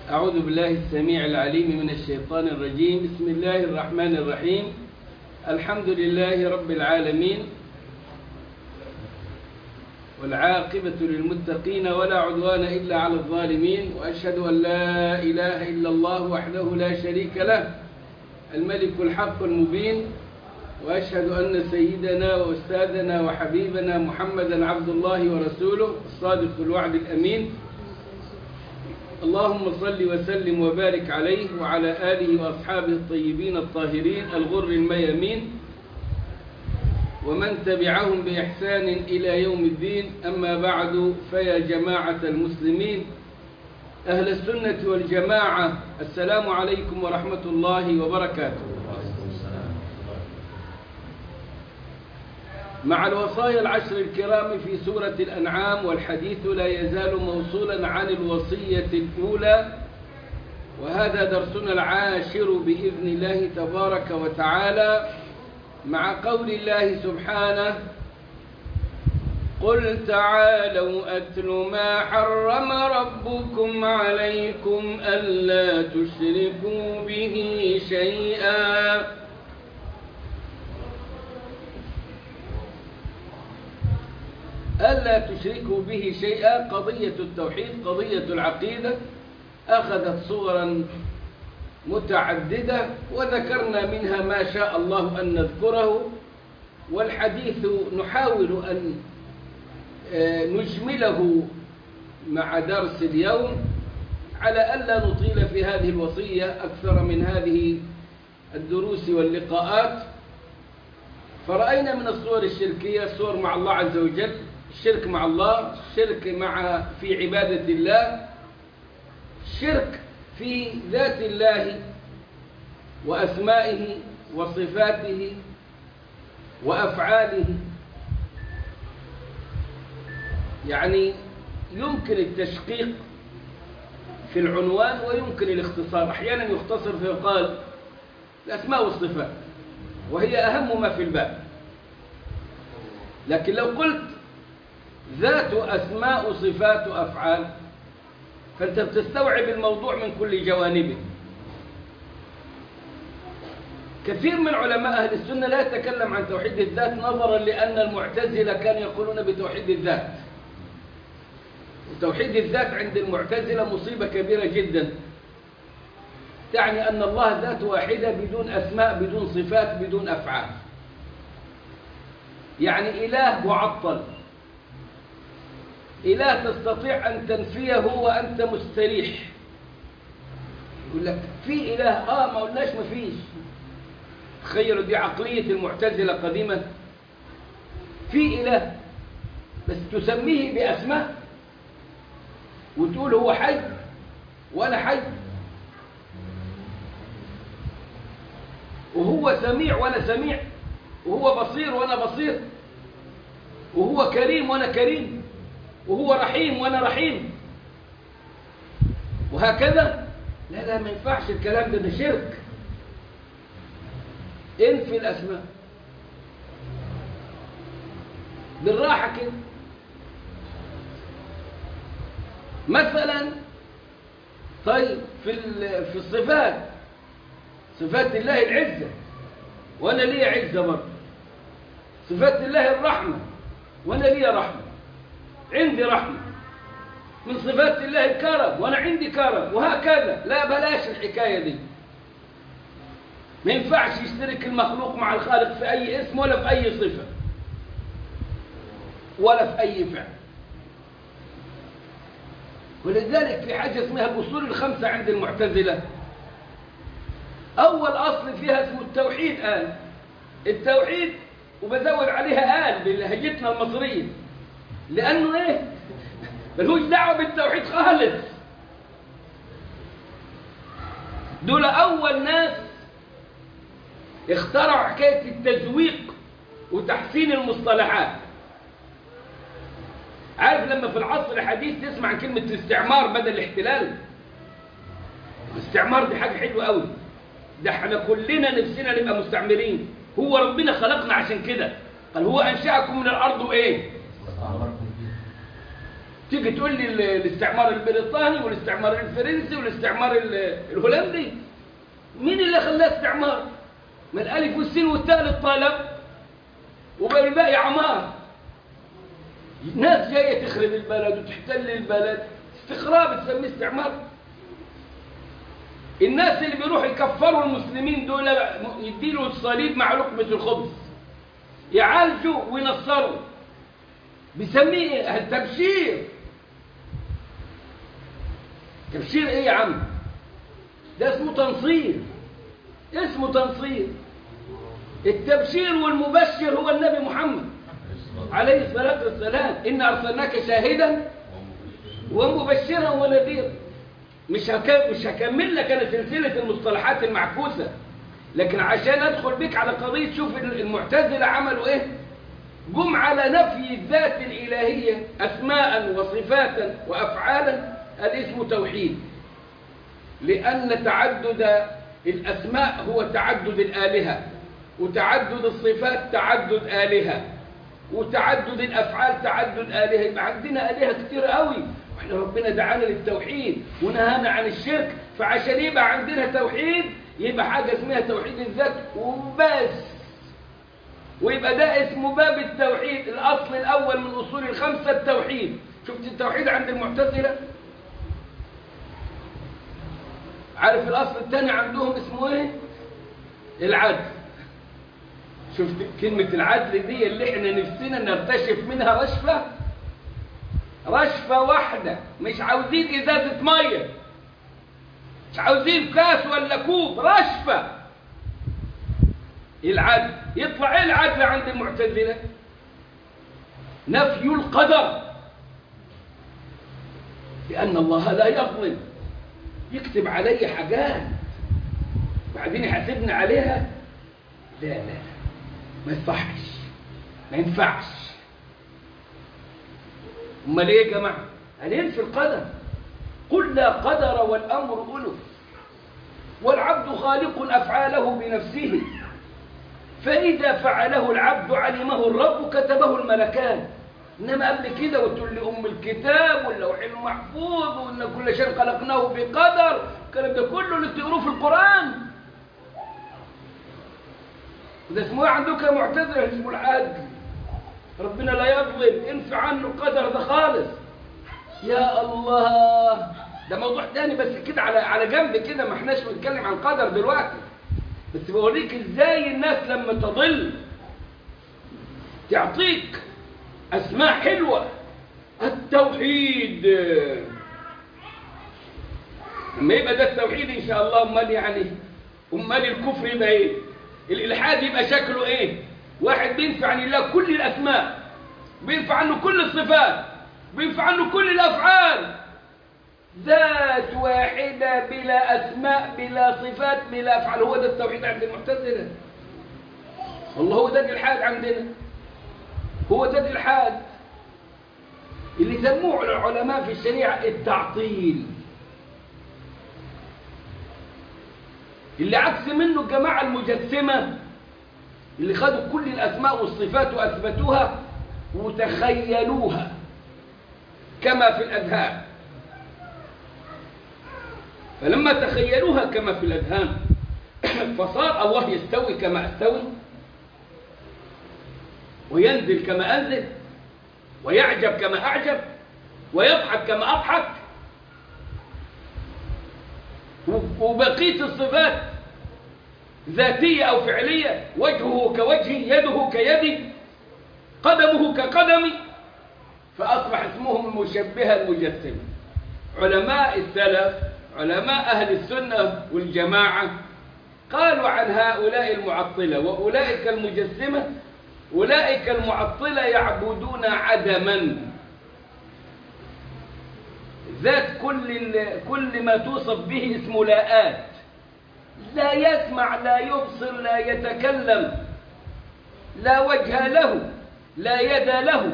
أعوذ بالله السميع العليم من الشيطان الرجيم بسم الله الرحمن الرحيم الحمد لله رب العالمين والعاقبة للمتقين ولا عدوان إلا على الظالمين وأشهد أن لا إله إلا الله وحده لا شريك له الملك الحق المبين وأشهد أن سيدنا وأستاذنا وحبيبنا محمدا عبد الله ورسوله الصادق الوعد الأمين اللهم صل وسلم وبارك عليه وعلى آله وأصحابه الطيبين الطاهرين الغر الميامين ومن تبعهم بإحسان إلى يوم الدين أما بعد فيا جماعة المسلمين أهل السنة والجماعة السلام عليكم ورحمة الله وبركاته مع الوصايا العشر الكرام في سورة الأنعام والحديث لا يزال موصولا عن الوصية الأولى وهذا درسنا العاشر بإذن الله تبارك وتعالى مع قول الله سبحانه قل تعالوا أتل ما حرم ربكم عليكم ألا تشركوا به شيئا ألا تشركوا به شيئا قضية التوحيد قضية العقيدة أخذت صورا متعددة وذكرنا منها ما شاء الله أن نذكره والحديث نحاول أن نجمله مع درس اليوم على ألا نطيل في هذه الوصية أكثر من هذه الدروس واللقاءات فرأينا من الصور الشركية الصور مع الله عز وجل الشرك مع الله الشرك مع في عبادة الله الشرك في ذات الله وأسمائه وصفاته وأفعاله يعني يمكن التشقيق في العنوان ويمكن الاختصار أحيانا يختصر فيقال الأسماء والصفات وهي أهم ما في الباب لكن لو قلت ذات أسماء صفات أفعال فأنت بتستوعب الموضوع من كل جوانبه كثير من علماء أهل السنة لا يتكلم عن توحيد الذات نظرا لأن المعتزلة كانوا يقولون بتوحيد الذات وتوحيد الذات عند المعتزلة مصيبة كبيرة جدا تعني أن الله ذات واحدة بدون أسماء بدون صفات بدون أفعال يعني إله معطل إله تستطيع أن تنفيه وأنت مستريح يقول لك في إله آه ما قلناش ما فيش تخيلوا دي عقلية المعتزلة قديما في إله بس تسميه بأسماء وتقول هو حي وأنا حي وهو سميع وأنا سميع وهو بصير وأنا بصير وهو كريم وأنا كريم وهو رحيم وأنا رحيم وهكذا لا لا ما ينفعش الكلام ده ده شرك انفي الأسماء بالراحة كده مثلا طيب في في الصفات صفات الله العزة وأنا لي عزة برضه صفات الله الرحمة وأنا لي رحمة عندي رحمة من صفات الله الكرم وأنا عندي كرم وهكذا لا بلاش الحكاية دي ما ينفعش يشترك المخلوق مع الخالق في أي اسم ولا في أي صفة ولا في أي فعل ولذلك في حاجة اسمها الأصول الخمسة عند المعتزلة أول أصل فيها اسمه التوحيد آل التوحيد وبزود عليها آل بلهجتنا المصرية لأنه إيه ملهوش دعوة بالتوحيد خالص دول أول ناس اخترعوا حكاية التزويق وتحسين المصطلحات عارف لما في العصر الحديث تسمع كلمة الاستعمار بدل الاحتلال الاستعمار دي حاجة حلوة قوي ده احنا كلنا نفسنا نبقى مستعمرين هو ربنا خلقنا عشان كده قال هو أنشأكم من الأرض وإيه تيجي تقول لي ال- الاستعمار البريطاني والاستعمار الفرنسي والاستعمار ال- الهولندي مين اللي خلاه استعمار ما الالف والسين والتاء للطلب وبقى الباقي عمار ناس جايه تخرب البلد وتحتل البلد استخراب تسميه استعمار الناس اللي بيروحوا يكفروا المسلمين دول يديله الصليب مع لقمه الخبز يعالجوا وينصروا بيسميه ايه التبشير تبشير ايه يا عم ده اسمه تنصير اسمه تنصير التبشير والمبشر هو النبي محمد عليه الصلاة والسلام إن أرسلناك شاهدا ومبشرا ونذيرا مش هك... مش هكمل لك أنا سلسلة المصطلحات المعكوسة لكن عشان أدخل بك على قضية شوف المعتزلة عملوا إيه جم على نفي الذات الإلهية أسماء وصفاتا وأفعالا الاسم توحيد لأن تعدد الأسماء هو تعدد الآلهة وتعدد الصفات تعدد آلهة وتعدد الأفعال تعدد آلهة يبقى عندنا آلهة كتير قوي واحنا ربنا دعانا للتوحيد ونهانا عن الشرك فعشان يبقى عندنا توحيد يبقى حاجة اسمها توحيد الذات وبس ويبقى ده اسمه باب التوحيد الأصل الأول من أصول الخمسة التوحيد شفت التوحيد عند المعتزلة عارف الأصل الثاني عندهم اسمه ايه العدل شفت كلمة العدل دي اللي احنا نفسنا نرتشف منها رشفة رشفة واحدة مش عاوزين إزازة مية مش عاوزين كاس ولا كوب رشفة العدل يطلع ايه العدل عند المعتزلة نفي القدر لأن الله لا يظلم يكتب علي حاجات بعدين يحاسبني عليها لا لا لا ما يصحش ما ينفعش امال ايه يا جماعه هننفي القدر قل لا قدر والامر الف والعبد خالق افعاله بنفسه فاذا فعله العبد علمه الرب كتبه الملكان انما قبل كده وتقول لي ام الكتاب واللوح المحفوظ وان كل شيء خلقناه بقدر الكلام ده كله اللي تقروه في القران ده اسمه ايه عندك يا معتزله اسمه العدل ربنا لا يظلم انفع عنه القدر ده خالص يا الله ده موضوع تاني بس كده على على جنب كده ما احناش بنتكلم عن القدر دلوقتي بس بوريك ازاي الناس لما تضل تعطيك اسماء حلوه التوحيد لما يبقى ده التوحيد ان شاء الله امال يعني امال الكفر يبقى ايه الالحاد يبقى شكله ايه واحد بينفع عن الله كل الاسماء بينفع عنه كل الصفات بينفع عنه كل الافعال ذات واحده بلا اسماء بلا صفات بلا افعال هو ده التوحيد عند المعتزله والله هو ده الالحاد عندنا هو ده الالحاد اللي سموه العلماء في الشريعه التعطيل اللي عكس منه الجماعة المجسمة اللي خدوا كل الأسماء والصفات وأثبتوها وتخيلوها كما في الأذهان فلما تخيلوها كما في الأذهان فصار الله يستوي كما أستوي وينزل كما أنزل ويعجب كما أعجب ويضحك كما أضحك وبقية الصفات ذاتية أو فعلية وجهه كوجهي يده كيدي قدمه كقدمي فأصبح اسمهم المشبهة المجسمة علماء السلف علماء أهل السنة والجماعة قالوا عن هؤلاء المعطلة وأولئك المجسمة أولئك المعطلة يعبدون عدما ذات كل كل ما توصف به اسمه لاءات لا يسمع لا يبصر لا يتكلم لا وجه له لا يد له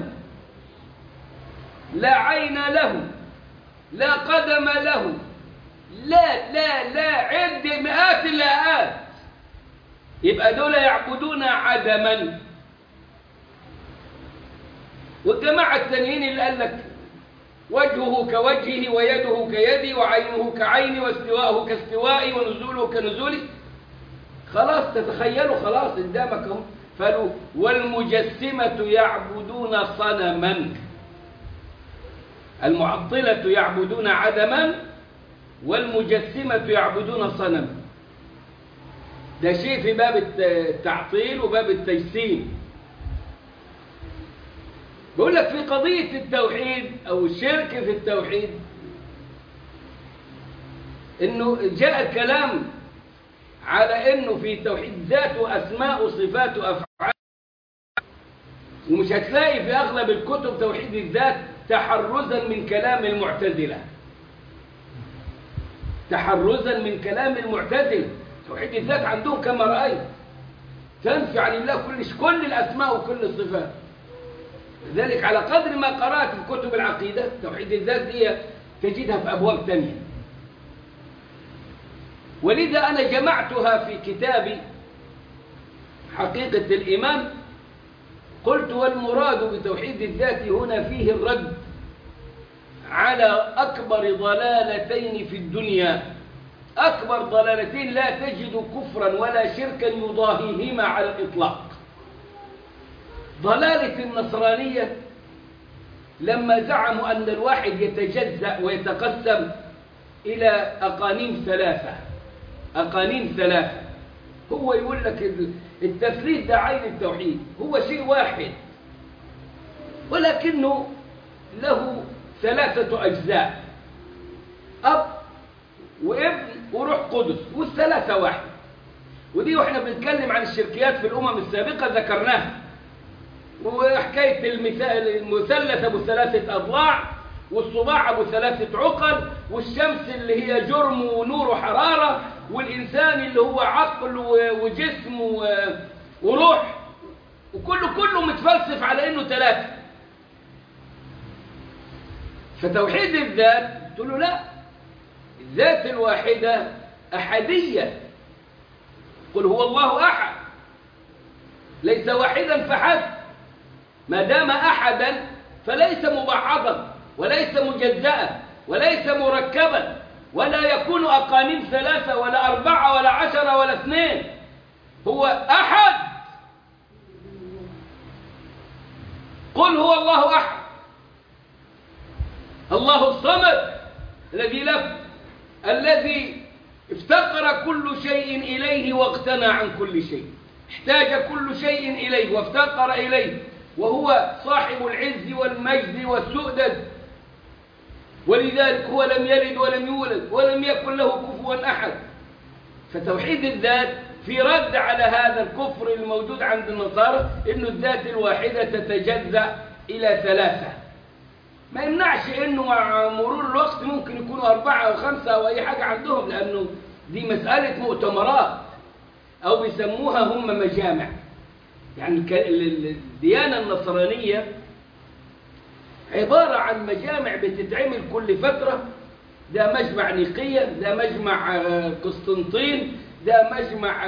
لا عين له لا قدم له لا لا لا عد مئات اللاءات يبقى دول يعبدون عدما والجماعة التانيين اللي قال لك وجهه كوجهه ويده كيدي وعينه كعيني واستواءه كاستوائي ونزوله كنزولي خلاص تتخيلوا خلاص قدامك اهو فقالوا والمجسمة يعبدون صنما المعطلة يعبدون عدما والمجسمة يعبدون صنما ده شيء في باب التعطيل وباب التجسيم بقول لك في قضية التوحيد أو الشرك في التوحيد إنه جاء الكلام على إنه في توحيد ذات وأسماء وصفات وأفعال ومش هتلاقي في أغلب الكتب توحيد الذات تحرزا من كلام المعتزلة تحرزا من كلام المعتزلة توحيد الذات عندهم كما رأيت تنفي عن الله كل كل الأسماء وكل الصفات لذلك على قدر ما قرأت في كتب العقيدة توحيد الذات دي تجدها في أبواب تانية ولذا أنا جمعتها في كتابي حقيقة الإيمان قلت والمراد بتوحيد الذات هنا فيه الرد على أكبر ضلالتين في الدنيا أكبر ضلالتين لا تجد كفرا ولا شركا يضاهيهما على الإطلاق ضلالة النصرانية لما زعموا أن الواحد يتجزأ ويتقسم إلى أقانيم ثلاثة أقانيم ثلاثة هو يقول لك التثليث ده عين التوحيد هو شيء واحد ولكنه له ثلاثة أجزاء أب وابن وروح قدس والثلاثة واحد ودي واحنا بنتكلم عن الشركيات في الأمم السابقة ذكرناها وحكاية المثلث أبو ثلاثة أضلاع والصباع أبو ثلاثة عقل والشمس اللي هي جرم ونور وحرارة والإنسان اللي هو عقل وجسم وروح وكله كله متفلسف على إنه ثلاثة فتوحيد الذات قلت له لا الذات الواحدة أحدية قل هو الله أحد ليس واحدا فحسب ما دام أحدا فليس مبعضا وليس مجزأا وليس مركبا ولا يكون أقانيم ثلاثة ولا أربعة ولا عشرة ولا اثنين هو أحد قل هو الله أحد الله الصمد الذي لم الذي افتقر كل شيء إليه واغتنى عن كل شيء احتاج كل شيء إليه وافتقر إليه وهو صاحب العز والمجد والسؤدد ولذلك هو لم يلد ولم يولد ولم يكن له كفوا أحد فتوحيد الذات في رد على هذا الكفر الموجود عند النصارى أن الذات الواحدة تتجزأ إلى ثلاثة ما يمنعش أنه مع مرور الوقت ممكن يكونوا أربعة أو خمسة أو أي حاجة عندهم لأنه دي مسألة مؤتمرات أو بيسموها هم مجامع يعني الديانة النصرانية عبارة عن مجامع بتتعمل كل فترة ده مجمع نيقية ده مجمع قسطنطين ده مجمع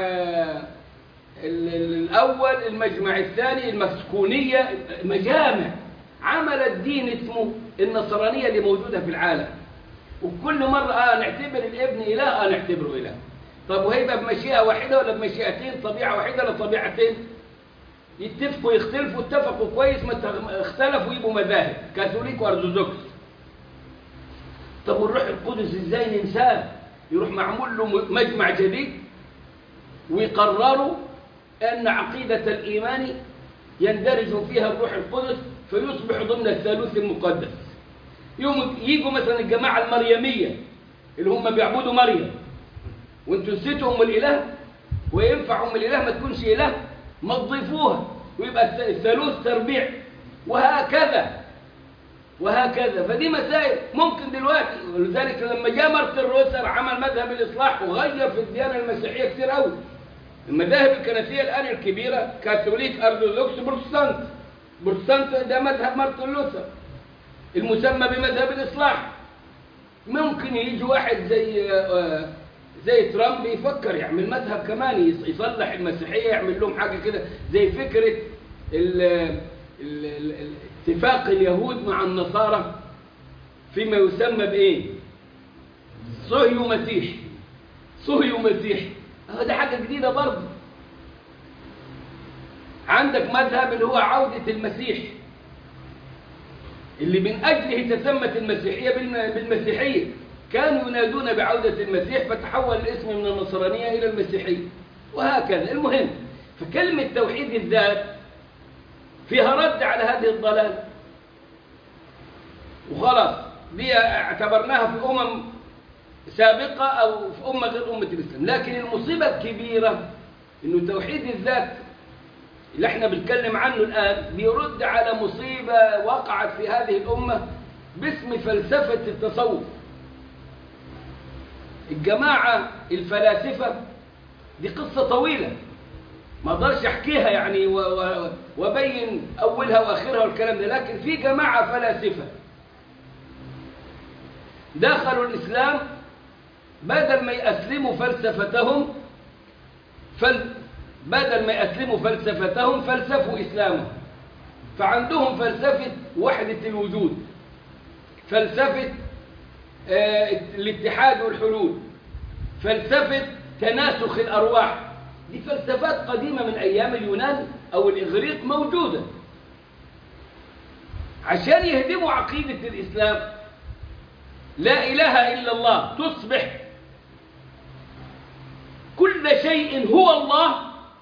الأول المجمع الثاني المسكونية مجامع عملت دين اسمه النصرانية اللي موجودة في العالم وكل مرة آه نعتبر الابن إله آه نعتبره إله طب وهيبقى بمشيئة واحدة ولا بمشيئتين طبيعة واحدة ولا طبيعتين يتفقوا يختلفوا اتفقوا كويس ما اختلفوا يبقوا مذاهب كاثوليك وارثوذكس طب والروح القدس ازاي ننساه يروح معمول له مجمع جديد ويقرروا ان عقيده الايمان يندرج فيها الروح القدس فيصبح ضمن الثالوث المقدس يوم يجوا مثلا الجماعه المريميه اللي هم بيعبدوا مريم وانتوا نسيتوا ام الاله وينفع ام الاله ما تكونش اله ما تضيفوها ويبقى الثالوث تربيع وهكذا وهكذا فدي مسائل ممكن دلوقتي ولذلك لما جاء مارتن روثر عمل مذهب الاصلاح وغير في الديانه المسيحيه كتير قوي المذاهب الكنسيه الان الكبيره كاثوليك ارثوذكس بروتستانت بروتستانت ده مذهب مارتن لوثر المسمى بمذهب الاصلاح ممكن يجي واحد زي زي ترامب يفكر يعمل مذهب كمان يصلح المسيحيه يعمل لهم حاجه كده زي فكره ال ال اتفاق اليهود مع النصارى فيما يسمى بإيه صهيو مسيح صهيو مسيح أهو ده حاجة جديدة برضه عندك مذهب اللي هو عودة المسيح اللي من أجله تسمت المسيحية بالم- بالمسيحية كانوا ينادون بعودة المسيح فتحول الاسم من النصرانية إلى المسيحية وهكذا المهم فكلمة توحيد الذات فيها رد على هذه الضلال وخلاص دي اعتبرناها في أمم سابقة أو في أمة غير أمة الإسلام لكن المصيبة الكبيرة إنه توحيد الذات اللي احنا بنتكلم عنه الآن بيرد على مصيبة وقعت في هذه الأمة باسم فلسفة التصوف الجماعة الفلاسفة دي قصة طويلة ما اقدرش احكيها يعني و- و- وابين اولها واخرها والكلام ده لكن في جماعة فلاسفة دخلوا الاسلام بدل ما يأسلموا فلسفتهم فل بدل ما يأسلموا فلسفتهم فلسفوا إسلامهم فعندهم فلسفة وحدة الوجود فلسفة آه، الاتحاد والحلول فلسفة تناسخ الأرواح دي فلسفات قديمة من أيام اليونان أو الإغريق موجودة عشان يهدموا عقيدة الإسلام لا إله إلا الله تصبح كل شيء هو الله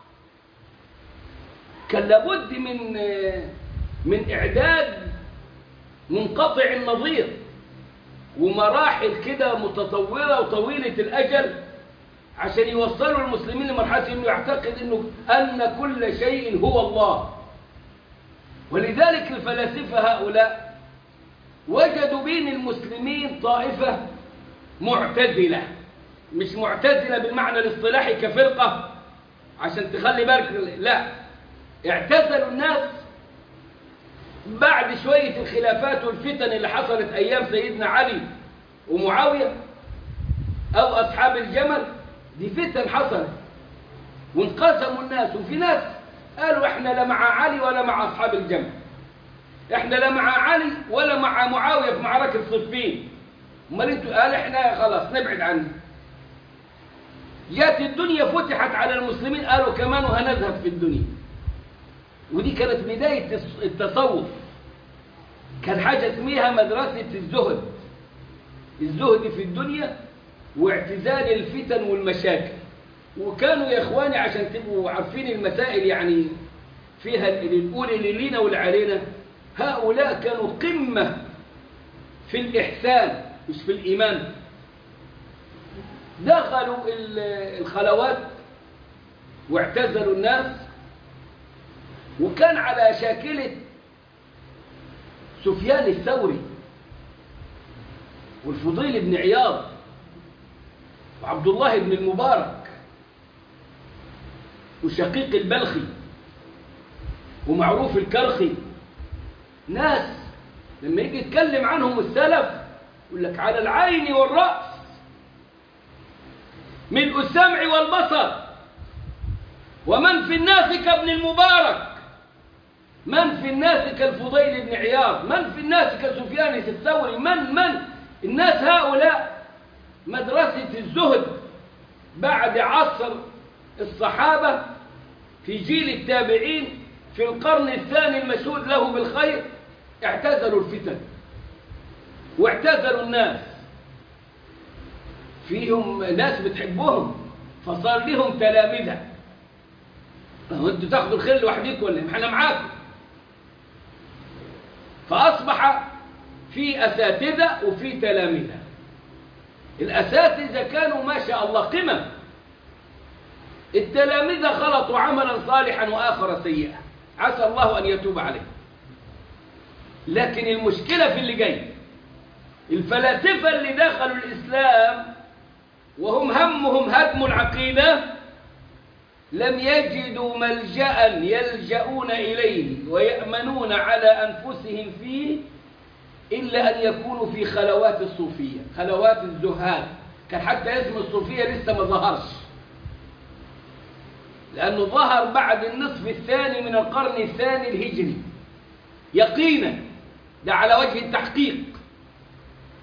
كان لابد من من إعداد منقطع النظير ومراحل كده متطورة وطويلة الأجل عشان يوصلوا المسلمين لمرحلة أنه يعتقد أنه أن كل شيء هو الله ولذلك الفلاسفة هؤلاء وجدوا بين المسلمين طائفة معتزلة مش معتزلة بالمعنى الاصطلاحي كفرقة عشان تخلي بالك لا اعتزلوا الناس بعد شوية الخلافات والفتن اللي حصلت أيام سيدنا علي ومعاوية أو أصحاب الجمل دي فتن حصلت وانقسموا الناس وفي ناس قالوا احنا لا مع علي ولا مع أصحاب الجمل احنا لا مع علي ولا مع معاوية في معركة صفين امال انتوا قال احنا خلاص نبعد عنه جات الدنيا فتحت على المسلمين قالوا كمان وهنذهب في الدنيا ودي كانت بداية التصوف كان حاجة اسمها مدرسة الزهد الزهد في الدنيا واعتزال الفتن والمشاكل وكانوا يا اخواني عشان تبقوا عارفين المسائل يعني فيها الأولى اللي لينا واللي علينا هؤلاء كانوا قمة في الإحسان مش في الإيمان دخلوا الخلوات واعتزلوا الناس وكان على شاكلة سفيان الثوري والفضيل بن عياض وعبد الله بن المبارك وشقيق البلخي ومعروف الكرخي ناس لما يجي يتكلم عنهم السلف يقول لك على العين والرأس ملء السمع والبصر ومن في الناس كابن المبارك من في الناس كالفضيل بن عياض من في الناس كسفيان الثوري من من الناس هؤلاء مدرسة الزهد بعد عصر الصحابة في جيل التابعين في القرن الثاني المشهود له بالخير اعتزلوا الفتن واعتزلوا الناس فيهم ناس بتحبهم فصار لهم تلامذة هو انتوا تاخدوا الخير لوحدكم ولا احنا معاكم فأصبح في أساتذة وفي تلامذة الأساتذة كانوا ما شاء الله قمم التلامذة خلطوا عملا صالحا وآخر سيئا عسى الله أن يتوب عليه لكن المشكلة في اللي جاي الفلاسفة اللي دخلوا الإسلام وهم همهم هدم العقيدة لم يجدوا ملجأ يلجؤون إليه ويأمنون على أنفسهم فيه إلا أن يكونوا في خلوات الصوفية خلوات الزهاد كان حتى اسم الصوفية لسه ما ظهرش لأنه ظهر بعد النصف الثاني من القرن الثاني الهجري يقينا ده على وجه التحقيق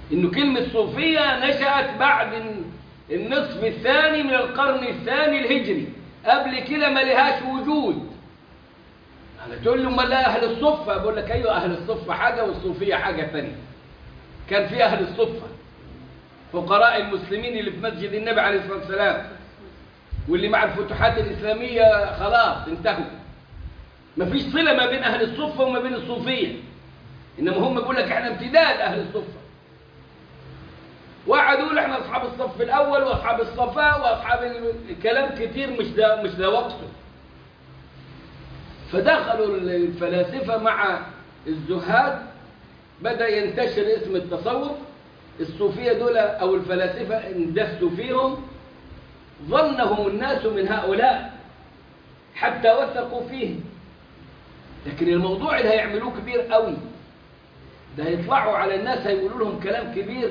إنه كلمة صوفية نشأت بعد النصف الثاني من القرن الثاني الهجري قبل كده ما لهاش وجود أنا تقول له ما لا أهل الصفة بقول لك أيوة أهل الصفة حاجة والصوفية حاجة ثانية كان في أهل الصفة فقراء المسلمين اللي في مسجد النبي عليه الصلاة والسلام واللي مع الفتوحات الإسلامية خلاص انتهوا مفيش صلة ما بين أهل الصفة وما بين الصوفية إنما هم بيقول لك احنا امتداد أهل الصفة وقعدوا يقولوا احنا أصحاب الصف الأول وأصحاب الصفاء وأصحاب ال- الكلام كتير مش ده مش ده وقته فدخلوا الفلاسفة مع الزهاد بدأ ينتشر اسم التصوف الصوفية دول أو الفلاسفة اندسوا فيهم ظنهم الناس من هؤلاء حتى وثقوا فيهم لكن الموضوع اللي هيعملوه كبير قوي ده هيطلعوا على الناس هيقولوا لهم كلام كبير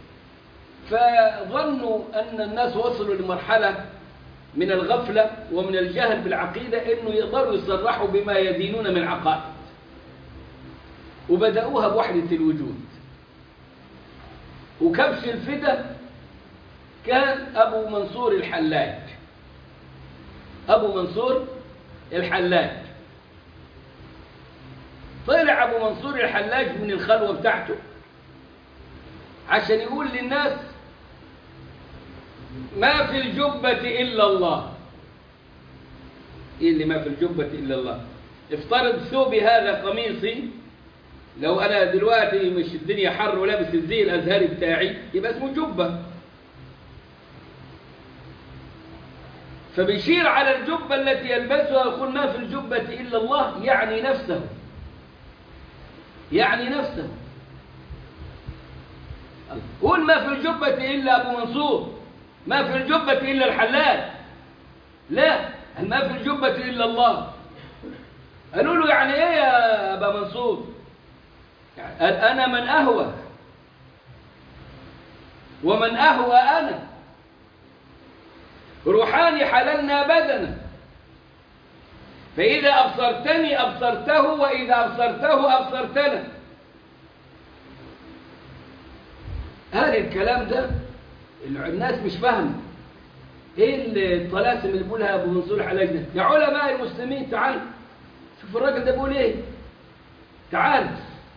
فظنوا أن الناس وصلوا لمرحلة من الغفلة ومن الجهل بالعقيدة أنه يقدروا يصرحوا بما يدينون من عقائد وبدأوها بوحدة الوجود وكبش الفدا كان أبو منصور الحلاج أبو منصور الحلاج طلع أبو منصور الحلاج من الخلوة بتاعته عشان يقول للناس ما في الجبة إلا الله إيه اللي ما في الجبة إلا الله افترض ثوبي هذا قميصي لو أنا دلوقتي مش الدنيا حر ولابس الزي الأزهري بتاعي يبقى اسمه جبة فبيشير على الجبة التي يلبسها يقول ما في الجبة إلا الله يعني نفسه يعني نفسه قول ما في الجبة إلا أبو منصور ما في الجبة إلا الحلاج لا ما في الجبة إلا الله قالوا له يعني إيه يا أبا منصور قال أنا من أهوى ومن أهوى أنا روحاني حللنا بدنا فإذا أبصرتني أبصرته وإذا أبصرته أبصرتنا هذا الكلام ده الناس مش فاهمه ايه الطلاسم اللي بيقولها ابو منصور الحلاج ده يا علماء المسلمين تعالوا شوف الراجل ده بيقول ايه تعال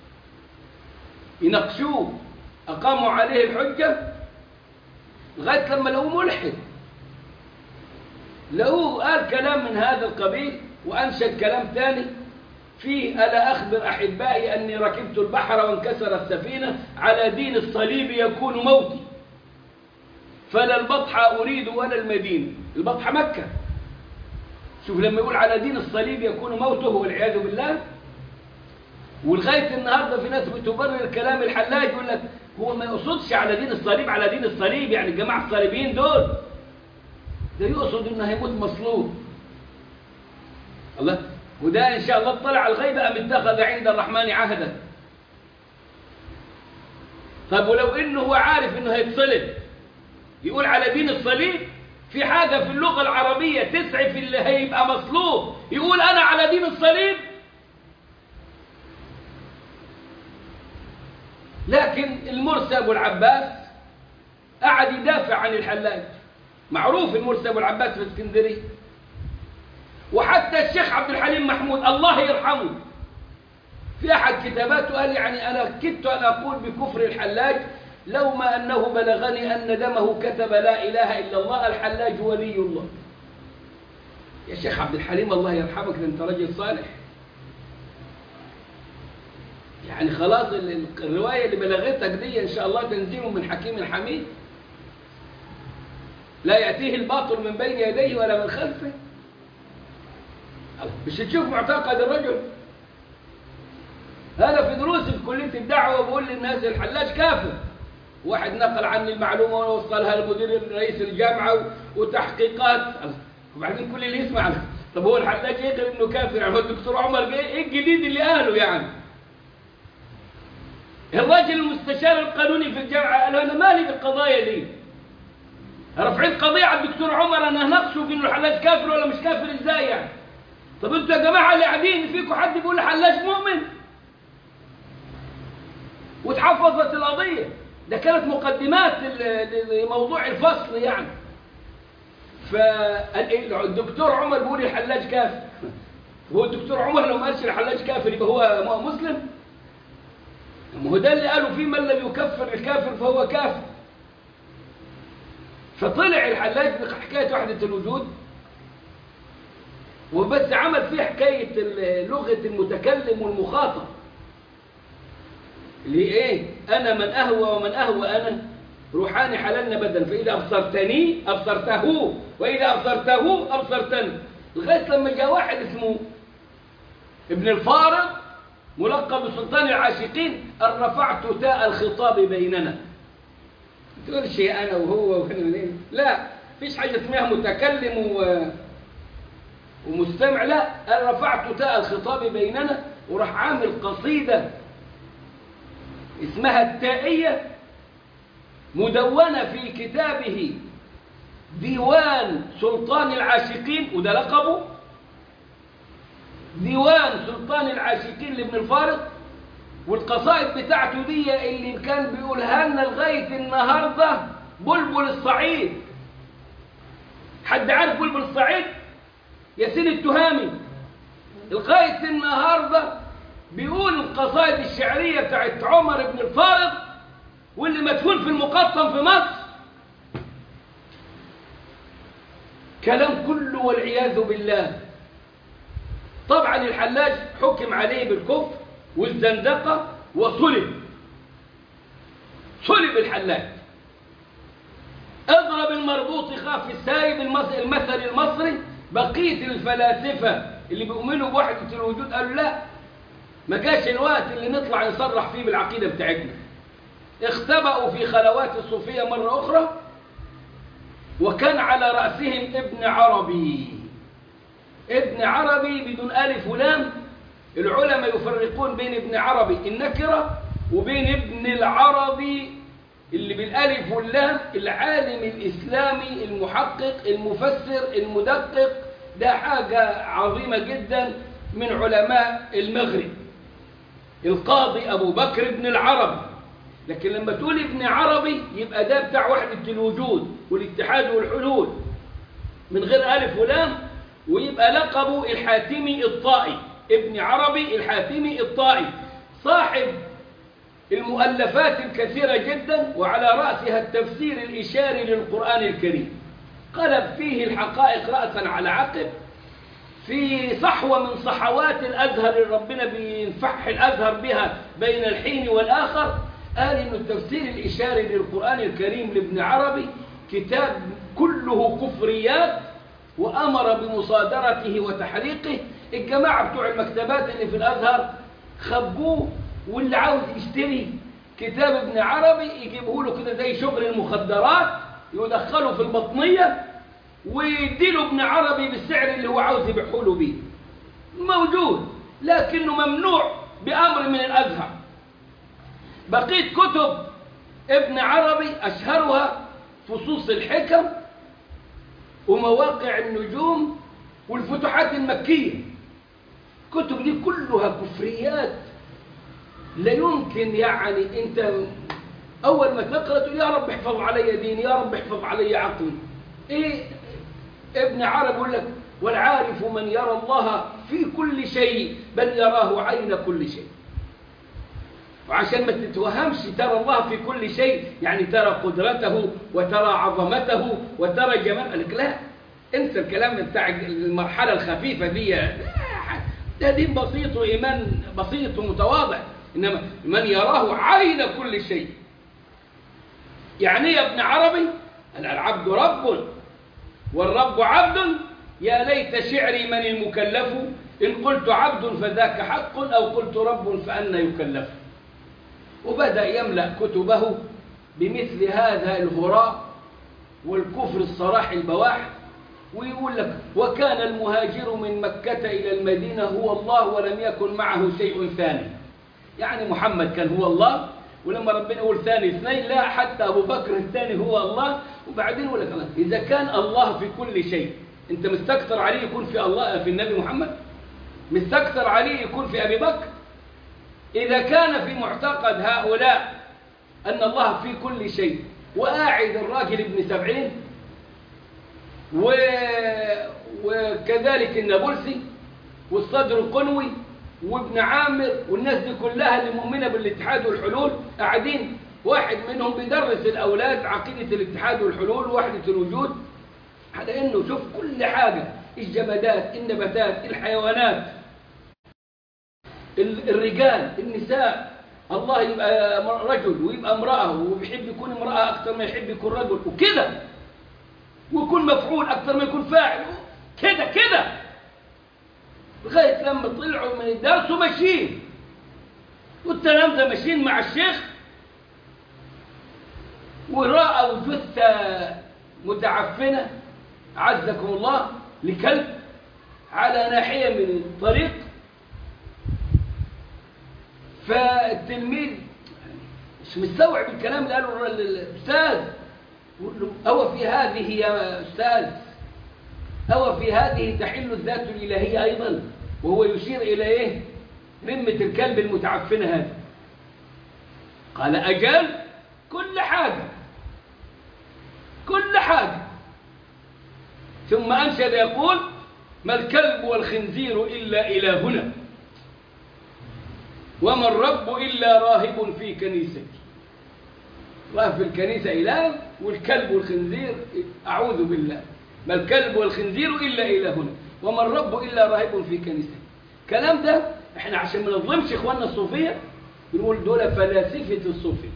يناقشوه اقاموا عليه الحجه لغايه لما لقوه ملحد لقوه قال كلام من هذا القبيل وانشد كلام ثاني فيه ألا أخبر أحبائي أني ركبت البحر وانكسر السفينة على دين الصليب يكون موتي فلا البطحة أريد ولا المدينة البطحة مكة شوف لما يقول على دين الصليب يكون موته والعياذ بالله ولغاية النهاردة في ناس بتبرر كلام الحلاج يقول لك هو ما يقصدش على دين الصليب على دين الصليب يعني الجماعة الصليبيين دول ده يقصد انه هيموت مصلوب الله وده إن شاء الله اطلع على الغيب أم اتخذ عند الرحمن عهدا طب ولو إنه هو عارف إنه هيتصلب يقول على دين الصليب في حاجة في اللغة العربية تسعف اللي هيبقى مصلوب يقول أنا على دين الصليب لكن المرسي أبو العباس قعد يدافع عن الحلاج معروف المرسي أبو العباس في اسكندرية وحتى الشيخ عبد الحليم محمود الله يرحمه في أحد كتاباته قال يعني أنا كدت أن أقول بكفر الحلاج لو ما أنه بلغني أن دمه كتب لا إله إلا الله الحلاج ولي الله يا شيخ عبد الحليم الله يرحمك ده أنت راجل صالح يعني خلاص الرواية اللي بلغتك دي إن شاء الله تنزيل من حكيم حميد لا يأتيه الباطل من بين يديه ولا من خلفه مش تشوف معتقد الرجل هذا في دروسي في كلية الدعوة بقول للناس الحلاج كافر واحد نقل عني المعلومة ووصلها لمدير رئيس الجامعة وتحقيقات وبعدين كل اللي يسمع طب هو الحلاج يقدر انه كافر يعني هو الدكتور عمر ايه الجديد اللي قاله يعني الراجل المستشار القانوني في الجامعة قال انا مالي بالقضايا دي رافعين قضية على الدكتور عمر انا هناقشه في انه الحلاج كافر ولا مش كافر ازاي يعني طب انتوا يا جماعة اللي قاعدين فيكم حد بيقول حلاج مؤمن وتحفظت القضية ده كانت مقدمات ل- لموضوع الفصل يعني فالدكتور عمر بيقول الحلاج كافر هو الدكتور عمر لو ما قالش الحلاج كافر يبقى هو ما هو مسلم ما هو ده اللي قالوا فيه من لم يكفر الكافر فهو كافر فطلع الحلاج بحكاية وحدة الوجود وبس عمل فيه حكاية ال- لغة المتكلم والمخاطب اللي ايه انا من اهوى ومن اهوى انا روحاني حللنا بدل فاذا ابصرتني ابصرته واذا ابصرته ابصرتني لغايه لما جاء واحد اسمه ابن الفارض ملقب بسلطان العاشقين ان رفعت تاء الخطاب بيننا تقولش انا وهو وهنا لا فيش حاجه اسمها متكلم و... ومستمع لا انا رفعت تاء الخطاب بيننا وراح عامل قصيده اسمها التائية مدونة في كتابه ديوان سلطان العاشقين وده لقبه ديوان سلطان العاشقين لابن الفارض والقصائد بتاعته دي اللي كان بيقولها لنا لغاية النهاردة بلبل الصعيد حد عارف بلبل الصعيد ياسين التهامي لغاية النهارده بيقول القصائد الشعرية بتاعت عمر بن الفارض واللي مدفون في المقطم في مصر كلام كله والعياذ بالله طبعا الحلاج حكم عليه بالكفر والزندقة وصلب صلب الحلاج اضرب المربوط يخاف السايب المص- المثل المصري بقية الفلاسفة اللي بيؤمنوا بوحدة الوجود قالوا لا ما جاش الوقت اللي نطلع نصرح فيه بالعقيدة بتاعتنا اختبأوا في خلوات الصوفية مرة أخرى وكان على رأسهم ابن عربي ابن عربي بدون ألف ولام العلماء يفرقون بين ابن عربي النكرة وبين ابن العربي اللي بالألف واللام العالم الإسلامي المحقق المفسر المدقق ده حاجة عظيمة جدا من علماء المغرب القاضي أبو بكر بن العربي لكن لما تقول ابن عربي يبقى ده بتاع وحدة الوجود والاتحاد والحلول من غير ألف ولام ويبقى لقبه الحاتمي الطائي ابن عربي الحاتمي الطائي صاحب المؤلفات الكثيرة جدا وعلى رأسها التفسير الإشاري للقرآن الكريم قلب فيه الحقائق رأسا على عقب في صحوة من صحوات الأزهر اللي ربنا بينفح الأزهر بها بين الحين والآخر قال إنه التفسير الإشاري للقرآن الكريم لابن عربي كتاب كله كفريات وأمر بمصادرته وتحريقه الجماعة بتوع المكتبات اللي في الأزهر خبوه واللي عاوز يشتري كتاب ابن عربي يجيبه له كده زي شغل المخدرات يدخله في البطنية ويديله ابن عربي بالسعر اللي هو عاوز يبيعه له بيه موجود لكنه ممنوع بأمر من الأزهر بقيت كتب ابن عربي أشهرها فصوص الحكم ومواقع النجوم والفتوحات المكية كتب دي كلها كفريات لا يمكن يعني انت اول ما تقرا تقول يا رب احفظ علي ديني يا رب احفظ علي عقلي ايه ابن عرب يقول لك والعارف من يرى الله في كل شيء بل يراه عين كل شيء وعشان ما تتوهمش ترى الله في كل شيء يعني ترى قدرته وترى عظمته وترى جمال قال لك لا انسى الكلام بتاع المرحله الخفيفه دي ده دين بسيط وايمان بسيط ومتواضع انما من يراه عين كل شيء يعني ايه يا ابن عربي قال العبد رب والرب عبد يا ليت شعري من المكلف إن قلت عبد فذاك حق أو قلت رب فأنا يكلف وبدأ يملأ كتبه بمثل هذا الهراء والكفر الصراح البواح ويقول لك وكان المهاجر من مكة إلى المدينة هو الله ولم يكن معه شيء ثاني يعني محمد كان هو الله ولما ربنا يقول ثاني اثنين لا حتى أبو بكر الثاني هو الله وبعدين يقول لك إذا كان الله في كل شيء أنت مستكثر عليه يكون في الله في النبي محمد مستكثر عليه يكون في أبي بكر إذا كان في معتقد هؤلاء أن الله في كل شيء وقاعد الراجل ابن سبعين و... وكذلك النابلسي والصدر القنوي وابن عامر والناس دي كلها اللي مؤمنة بالاتحاد والحلول قاعدين واحد منهم بيدرس الأولاد عقيدة الاتحاد والحلول ووحدة الوجود على إنه شوف كل حاجة الجمادات النباتات الحيوانات ال- الرجال النساء الله يبقى رجل ويبقى امرأة وبيحب يكون امرأة أكثر ما يحب يكون رجل وكده ويكون مفعول أكثر ما يكون فاعل كده كده لغاية لما طلعوا من الدرس وماشيين والتلامذة ماشيين مع الشيخ ورأوا جثة متعفنة عزكم الله لكلب على ناحية من الطريق فالتلميذ مش مستوعب الكلام اللي قاله الر- الأستاذ يقول له أو في هذه يا أستاذ أو في هذه تحل الذات الإلهية أيضا وهو يشير إلى إيه رمة الكلب المتعفنة هذه قال أجل كل حاجة كل حاجة ثم أنشد يقول ما الكلب والخنزير إلا إلهنا وما الرب إلا راهب في كنيستي راهب في الكنيسة إله والكلب والخنزير أعوذ بالله ما الكلب والخنزير إلا إلهنا وما الرب إلا راهب في كنيستي الكلام ده احنا عشان ما نظلمش اخواننا الصوفية بنقول دول فلاسفة الصوفية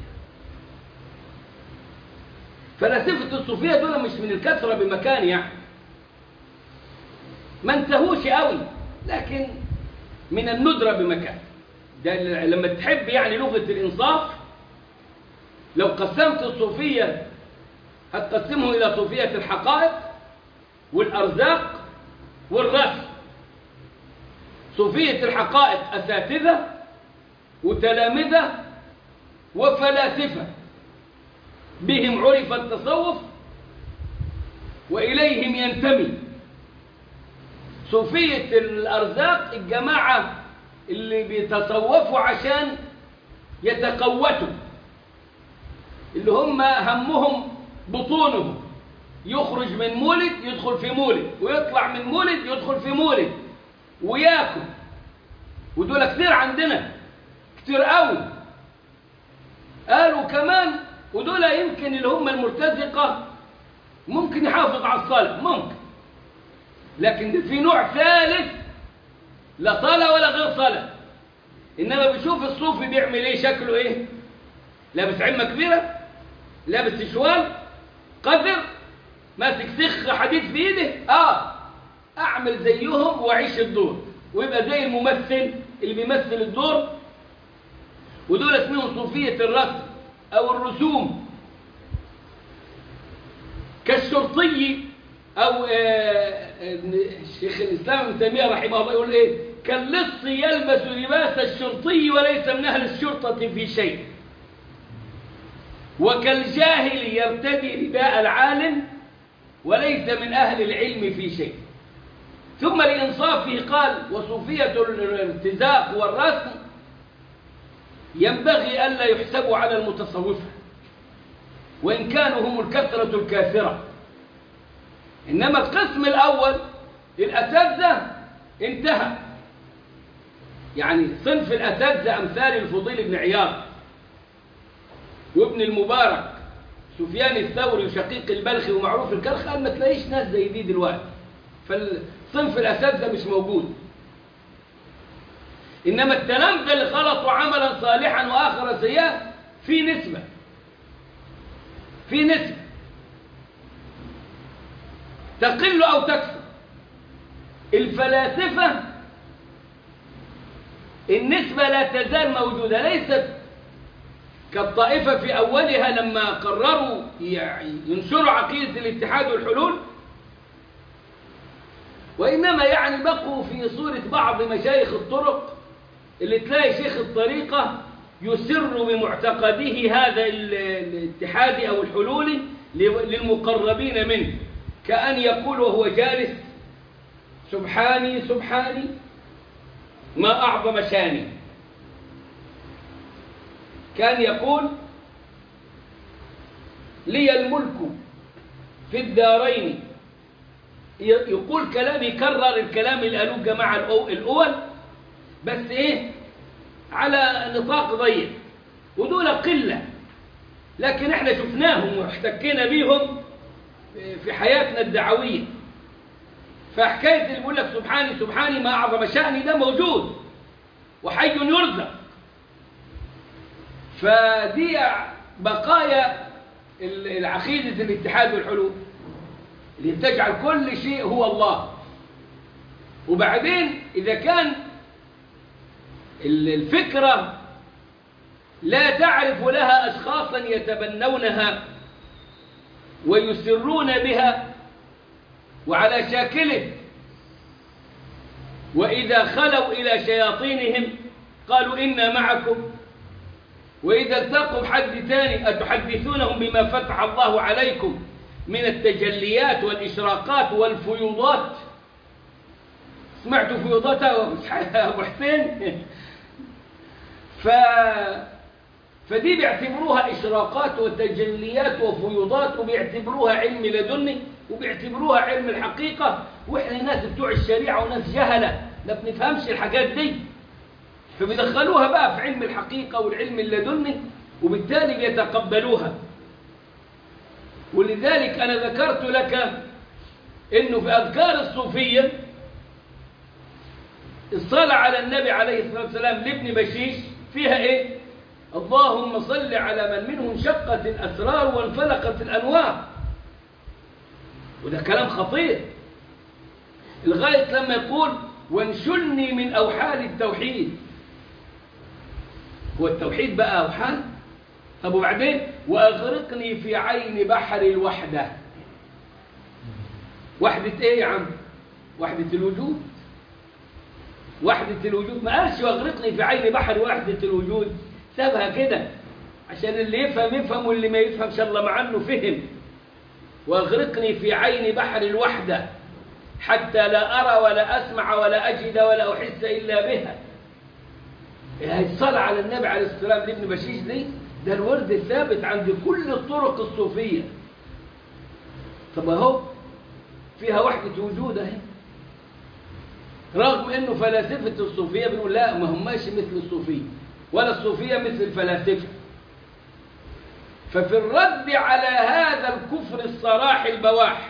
فلاسفة الصوفية دول مش من الكثرة بمكان يعني ما انتهوش قوي لكن من الندرة بمكان ده لما تحب يعني لغة الإنصاف لو قسمت الصوفية هتقسمه إلى صوفية الحقائق والأرزاق والرسم صوفية الحقائق أساتذة وتلامذة وفلاسفة بهم عرف التصوف وإليهم ينتمي صوفية الأرزاق الجماعة اللي بيتصوفوا عشان يتقوتوا اللي هم همهم بطونهم يخرج من مولد يدخل في مولد ويطلع من مولد يدخل في مولد وياكل ودول كتير عندنا كتير قوي قالوا كمان ودول يمكن اللي هم المرتزقة ممكن يحافظ على الصلاة ممكن لكن في نوع ثالث لا صلاة ولا غير صلاة إنما بيشوف الصوفي بيعمل إيه شكله إيه لابس عمة كبيرة لابس شوال قدر ماسك سخ حديد في إيده آه أعمل زيهم وأعيش الدور ويبقى زي الممثل اللي بيمثل الدور ودول اسمهم صوفية الرسم أو الرسوم كالشرطي أو شيخ الإسلام ابن تيمية رحمه الله يقول إيه كاللص يلبس لباس الشرطي وليس من أهل الشرطة في شيء وكالجاهل يرتدي رداء العالم وليس من أهل العلم في شيء ثم لإنصافه قال وصوفية الارتزاق والرسم ينبغي ألا يحسبوا على المتصوفة وإن كانوا هم الكثرة الكافرة إنما القسم الأول الأساتذة انتهى يعني صنف الأساتذة أمثال الفضيل بن عياض وابن المبارك سفيان الثوري وشقيق البلخي ومعروف الكرخ قال ما تلاقيش ناس زي دي دلوقتي فالصنف الأساتذة مش موجود إنما التلامذة اللي خلطوا عملا صالحا وآخر سيئا في نسبة في نسبة تقل أو تكثر الفلاسفة النسبة لا تزال موجودة ليست كالطائفة في أولها لما قرروا يعني ينشروا عقيدة الاتحاد والحلول وإنما يعني بقوا في صورة بعض مشايخ الطرق اللي تلاقي شيخ الطريقة يسر بمعتقده هذا الاتحاد أو الحلول للمقربين منه كأن يقول وهو جالس سبحاني سبحاني ما أعظم شاني كان يقول لي الملك في الدارين ي- يقول كلام يكرر الكلام اللي قالوه الجماعة الأو- الأول بس إيه على نطاق ضيق ودول قلة لكن احنا شفناهم واحتكينا بيهم في حياتنا الدعوية فحكاية اللي بيقول لك سبحاني سبحاني ما أعظم شأني ده موجود وحي يرزق فدي بقايا ال- العقيدة الاتحاد والحلول اللي بتجعل كل شيء هو الله وبعدين إذا كان ال- الفكرة لا تعرف لها أشخاصا يتبنونها ويسرون بها وعلى شاكله وإذا خلوا إلى شياطينهم قالوا إنا معكم وإذا التقوا بحد تاني أتحدثونهم بما فتح الله عليكم من التجليات والإشراقات والفيوضات سمعتوا فيوضات يا أبو حسين ف... فدي بيعتبروها إشراقات وتجليات وفيوضات وبيعتبروها علم لدني وبيعتبروها علم الحقيقة وإحنا ناس بتوع الشريعة وناس جهلة ما بنفهمش الحاجات دي فبيدخلوها بقى في علم الحقيقة والعلم اللدني وبالتالي بيتقبلوها ولذلك أنا ذكرت لك إنه في أذكار الصوفية الصلاة على النبي عليه الصلاة والسلام لابن بشيش فيها إيه؟ اللهم صل على من منهم شقت الأسرار وانفلقت الأنوار وده كلام خطير لغاية لما يقول وانشلني من أوحال التوحيد هو التوحيد بقى أوحال طب وبعدين وأغرقني في عين بحر الوحدة وحدة إيه يا عم وحدة الوجود وحدة الوجود ما قالش واغرقني في عين بحر وحدة الوجود سابها كده عشان اللي يفهم يفهم واللي ما يفهم شاء الله مع انه فهم واغرقني في عين بحر الوحدة حتى لا أرى ولا أسمع ولا أجد ولا أحس إلا بها هي الصلاة على النبي عليه الصلاة والسلام لابن بشيش دي ده الورد الثابت عند كل الطرق الصوفية طب اهو فيها وحدة وجود اهي رغم انه فلاسفة الصوفية بنقول لا ما هماش مثل الصوفية ولا الصوفية مثل الفلاسفة ففي الرد على هذا الكفر الصراح البواح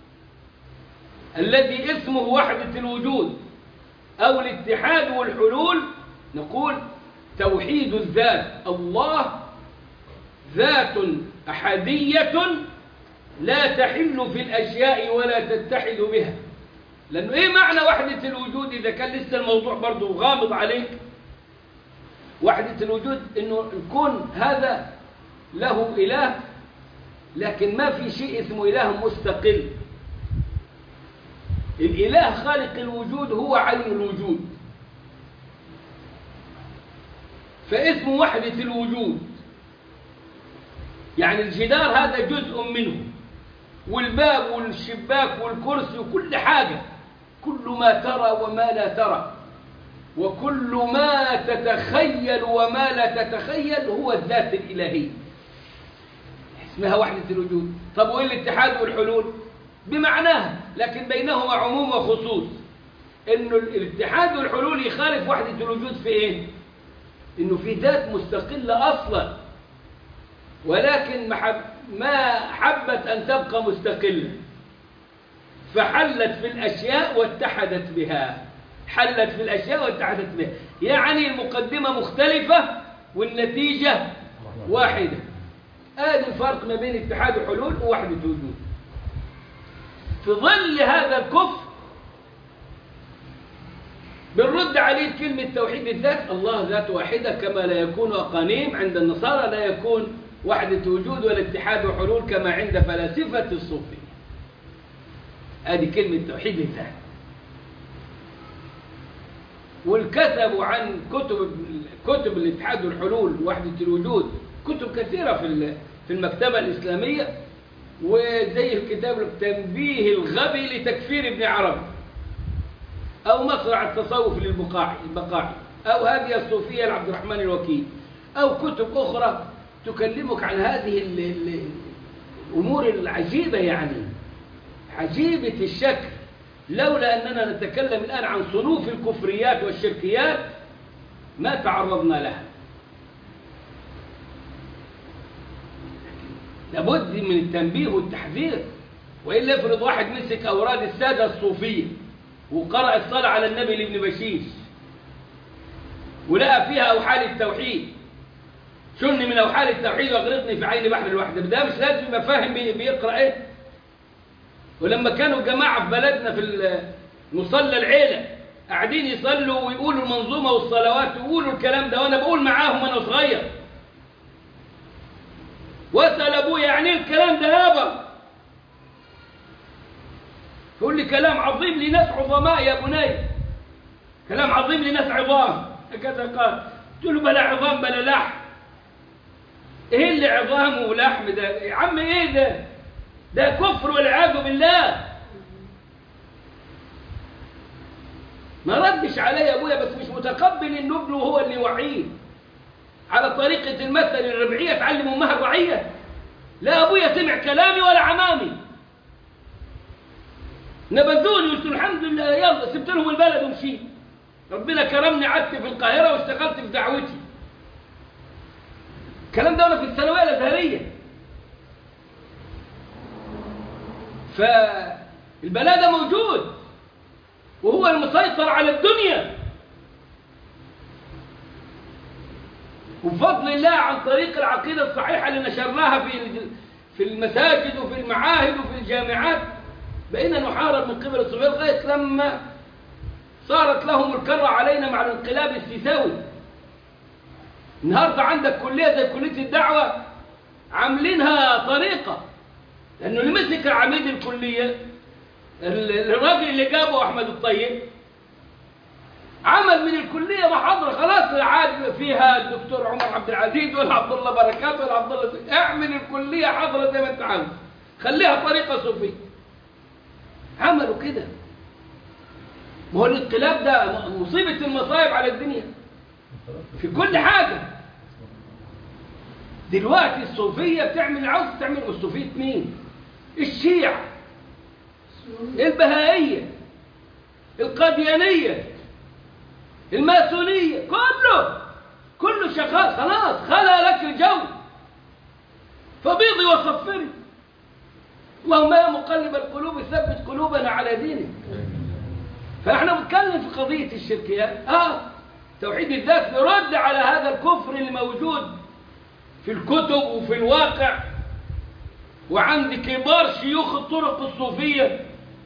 الذي اسمه وحدة الوجود أو الاتحاد والحلول نقول توحيد الذات الله ذات أحدية لا تحل في الأشياء ولا تتحد بها لأنه إيه معنى وحدة الوجود إذا كان لسه الموضوع برضه غامض عليك وحدة الوجود إنه الكون هذا له إله لكن ما في شيء اسمه إله مستقل الإله خالق الوجود هو عين الوجود فاسمه وحدة الوجود يعني الجدار هذا جزء منه والباب والشباك والكرسي وكل حاجة كل ما ترى وما لا ترى وكل ما تتخيل وما لا تتخيل هو الذات الإلهية اسمها وحدة الوجود طب وإيه الاتحاد والحلول بمعناها لكن بينهما عموم وخصوص انه الاتحاد والحلول يخالف وحدة الوجود في ايه انه في ذات مستقلة اصلا ولكن ما حب ما حبت ان تبقى مستقلة فحلت في الاشياء واتحدت بها حلت في الاشياء واتحدت بها يعني المقدمة مختلفة والنتيجة واحدة ادي الفرق ما بين اتحاد وحلول ووحدة وجود في ظل هذا الكفر بنرد عليه كلمة توحيد الذات الله ذات واحدة كما لا يكون أقانيم عند النصارى لا يكون وحدة وجود ولا اتحاد وحلول كما عند فلاسفة الصوفية هذه كلمة توحيد الذات والكتبوا عن كتب كتب الاتحاد والحلول وحدة الوجود كتب كثيرة في في المكتبة الإسلامية وزي الكتاب تنبيه الغبي لتكفير ابن عربي أو مصرع التصوف للبقاعي البقاعي أو هذه الصوفية لعبد الرحمن الوكيل أو كتب أخرى تكلمك عن هذه ال ال الأمور العجيبة يعني عجيبة الشكل لولا أننا نتكلم الآن عن صنوف الكفريات والشركيات ما تعرضنا لها لابد من التنبيه والتحذير وإلا افرض واحد مسك أوراد السادة الصوفية وقرأ الصلاة على النبي لابن بشيش ولقى فيها أوحال التوحيد شن من أوحال التوحيد واغرقني في عين بحر الوحدة ده مش لازم يبقى فاهم بي- بيقرأ إيه ولما كانوا جماعة في بلدنا في مصلى العيلة قاعدين يصلوا ويقولوا المنظومة والصلوات ويقولوا الكلام ده وأنا بقول معاهم وأنا صغير واسأل أبويا يعني إيه الكلام ده يابا يقول لي كلام عظيم لناس عظماء يا بني كلام عظيم لناس عظام هكذا قال قلت له بلا عظام بلا لحم ايه اللي عظام ولحم ده يا عم ايه ده ده كفر والعياذ بالله ما ردش عليا ابويا بس مش متقبل ان ابنه هو اللي يوعيه على طريقة المثل الربعية تعلم امها الرعية لا ابويا سمع كلامي ولا عمامي نبذوني قلت له الحمد لله يلا سبت لهم البلد ومشيت ربنا كرمني قعدت في القاهرة واشتغلت في دعوتي الكلام ده وانا في الثانوية الازهرية فالبلاء ده موجود وهو المسيطر على الدنيا وبفضل الله عن طريق العقيدة الصحيحة اللي نشرناها في في المساجد وفي المعاهد وفي الجامعات بقينا نحارب من قبل الصوفية لغاية لما صارت لهم الكرة علينا مع الانقلاب السيساوي النهارده عندك كلية زي كلية الدعوة عاملينها طريقة لأنه اللي مسك عميد الكلية الراجل اللي جابه أحمد الطيب عمل من الكلية محاضرة خلاص عاد فيها الدكتور عمر عبد العزيز ولا عبد الله بركات ولا عبد الله زي. اعمل الكلية حاضرة زي ما انت عاوز خليها طريقة صوفية عملوا كده ما هو الانقلاب ده مصيبة المصايب على الدنيا في كل حاجة دلوقتي الصوفية بتعمل عاوز تعمل الصوفية مين الشيعة البهائية القاديانية الماسونية كله كله شغال خلاص خلى لك الجو فبيضي وصفري اللهم يا مقلب القلوب ثبت قلوبنا على دينك فاحنا بنتكلم في قضية الشركيات اه توحيد الذات نرد على هذا الكفر اللي موجود في الكتب وفي الواقع وعند كبار شيوخ الطرق الصوفية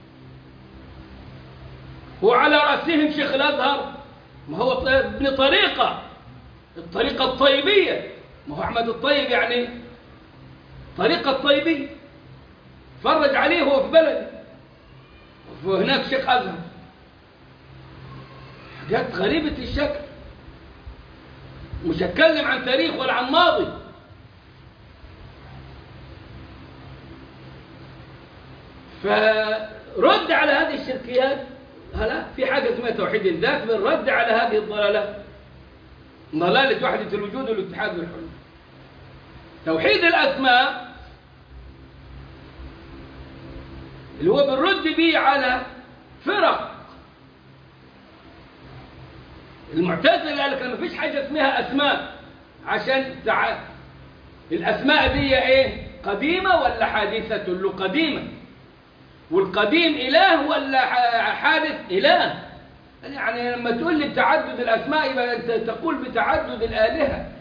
وعلى رأسهم شيخ الأزهر ما هو ابن طريقة الطريقة الطيبية ما هو أحمد الطيب يعني طريقة الطيبية فرج عليه هو في بلده وهناك شيخ أزهر حاجات غريبة الشكل مش هتكلم عن تاريخ ولا عن ماضي فرد على هذه الشركيات هلا في حاجة اسمها توحيد الذات بالرد على هذه الضلالات ضلالة وحدة الوجود والاتحاد والحلول توحيد الأسماء اللي هو بنرد به على فرق المعتزله قال لك ما فيش حاجه اسمها اسماء عشان تع... الاسماء دي ايه قديمه ولا حادثه له قديمه والقديم اله ولا حادث اله يعني لما تقول لي تعدد الاسماء يبقى انت تقول بتعدد الالهه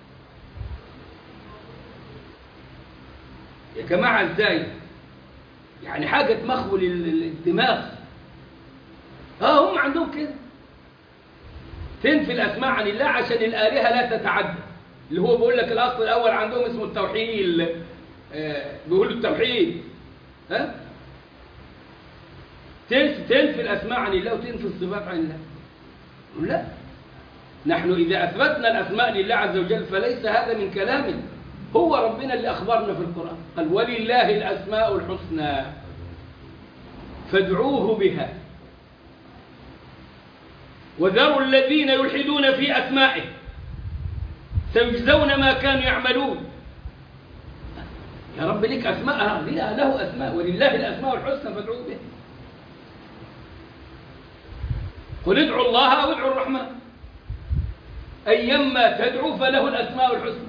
يا جماعه ازاي يعني حاجه تمخول الدماغ اه هم عندهم كده تنفي الأسماء عن الله عشان الآلهة لا تتعدى اللي هو بيقول لك الأصل الأول عندهم اسمه التوحيد آه بيقولوا التوحيد ها تنفي, تنفي الأسماء عن الله وتنفي الصفات عن الله لا نحن إذا أثبتنا الأسماء لله عز وجل فليس هذا من كلامنا هو ربنا اللي أخبرنا في القرآن قال ولله الأسماء الحسنى فادعوه بها وذروا الذين يلحدون في أسمائه سيجزون ما كانوا يعملون يا رب لك أسماء آه، ليه له أسماء ولله الأسماء الحسنى فادعوه بها قل ادعوا الله أو ادعوا الرحمن أيما تدعو فله الأسماء الحسنى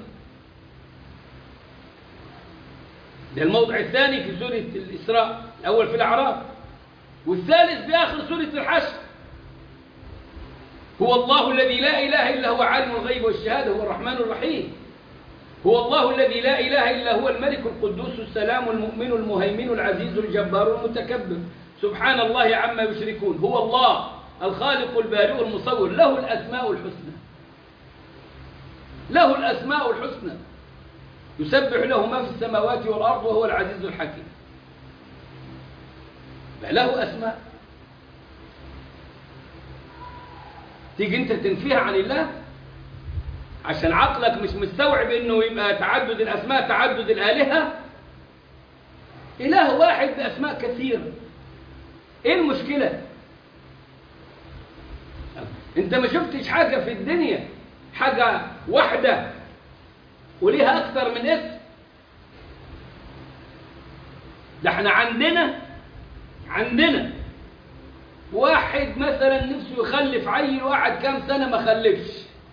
ده الموضع الثاني في سورة الإسراء الأول في الأعراف والثالث في آخر سورة الحشر هو الله الذي لا إله إلا هو عالم الغيب والشهادة هو الرحمن الرحيم هو الله الذي لا إله إلا هو الملك القدوس السلام المؤمن المهيمن العزيز الجبار المتكبر سبحان الله عما يشركون هو الله الخالق البارئ المصور له الأسماء الحسنى له الأسماء الحسنى يسبح له ما في السماوات والأرض وهو العزيز الحكيم له أسماء تيجي انت تنفيها عن الله عشان عقلك مش مستوعب انه يبقى تعدد الاسماء تعدد الالهه اله واحد باسماء كثيره ايه المشكله انت ما شفتش حاجه في الدنيا حاجه واحده وليها اكثر من اسم ده احنا عندنا عندنا واحد مثلا نفسه يخلف عيل وقعد كام سنة ما خلفش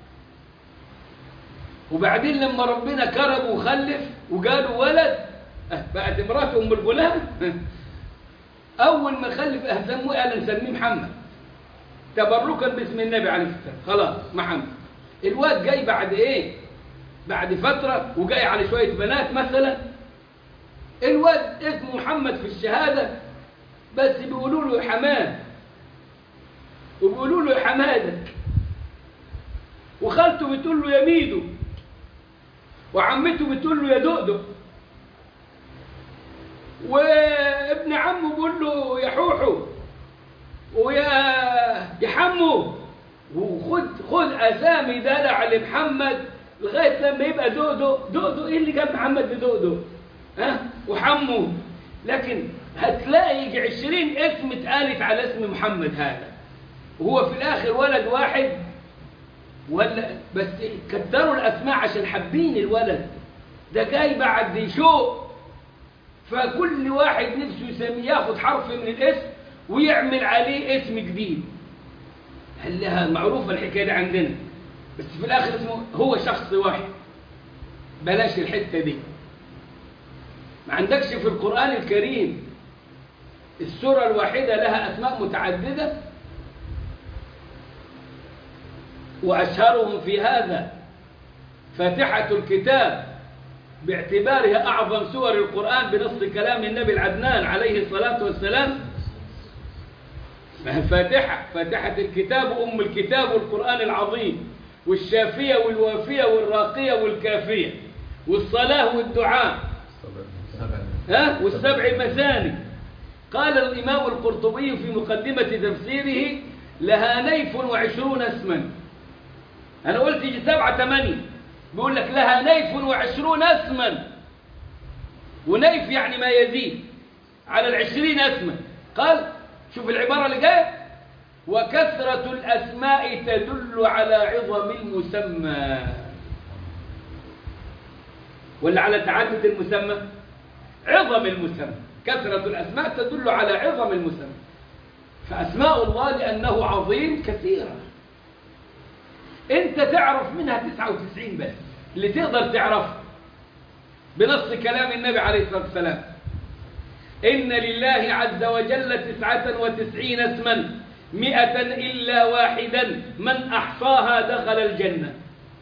وبعدين لما ربنا كرم وخلف وجاله ولد أه بقت امراته ام الغلام اول ما خلف اهتموا قال نسميه محمد تبركا باسم النبي عليه الصلاه والسلام خلاص محمد الواد جاي بعد ايه بعد فتره وجاي على شويه بنات مثلا الواد اسمه محمد في الشهاده بس بيقولوا له حماد وبيقولوا له يا حمادك وخالته بتقول له يا ميدو وعمته بتقول له يا دؤدؤ وابن عمه بيقول له يا حوحو ويا يا حمو وخد خد اسامي دلع لمحمد لغايه لما يبقى دؤدؤ دؤدؤ ايه اللي جاب محمد بدؤدؤ ها وحمو لكن هتلاقي يجي 20 اسم اتقالت على اسم محمد هذا وهو في الآخر ولد واحد ولا بس كتروا الأسماء عشان حابين الولد ده جاي بعد شوق فكل واحد نفسه يسميه ياخد حرف من الاسم ويعمل عليه اسم جديد هل لها معروفة الحكاية دي عندنا بس في الآخر اسمه هو شخص واحد بلاش الحتة دي ما عندكش في القرآن الكريم السورة الواحدة لها أسماء متعددة وأشهرهم في هذا فاتحة الكتاب باعتبارها أعظم سور القرآن بنص كلام النبي العدنان عليه الصلاة والسلام فاتحة فاتحة الكتاب أم الكتاب والقرآن العظيم والشافية والوافية والراقية والكافية والصلاة والدعاء ها والسبع مثاني قال الإمام القرطبي في مقدمة تفسيره لها نيف وعشرون اسما أنا قلت يجي سبعة ثمانية بيقول لك لها نيف وعشرون اسما ونيف يعني ما يزيد على العشرين اسما قال شوف العبارة اللي جاية وكثرة الأسماء تدل على عظم المسمى ولا على تعدد المسمى عظم المسمى كثرة الأسماء تدل على عظم المسمى فأسماء الله لأنه عظيم كثيرة أنت تعرف منها 99 بس اللي تقدر تعرفها بنص كلام النبي عليه الصلاة والسلام إن لله عز وجل تسعة وتسعين اسما مئة إلا واحدا من أحصاها دخل الجنة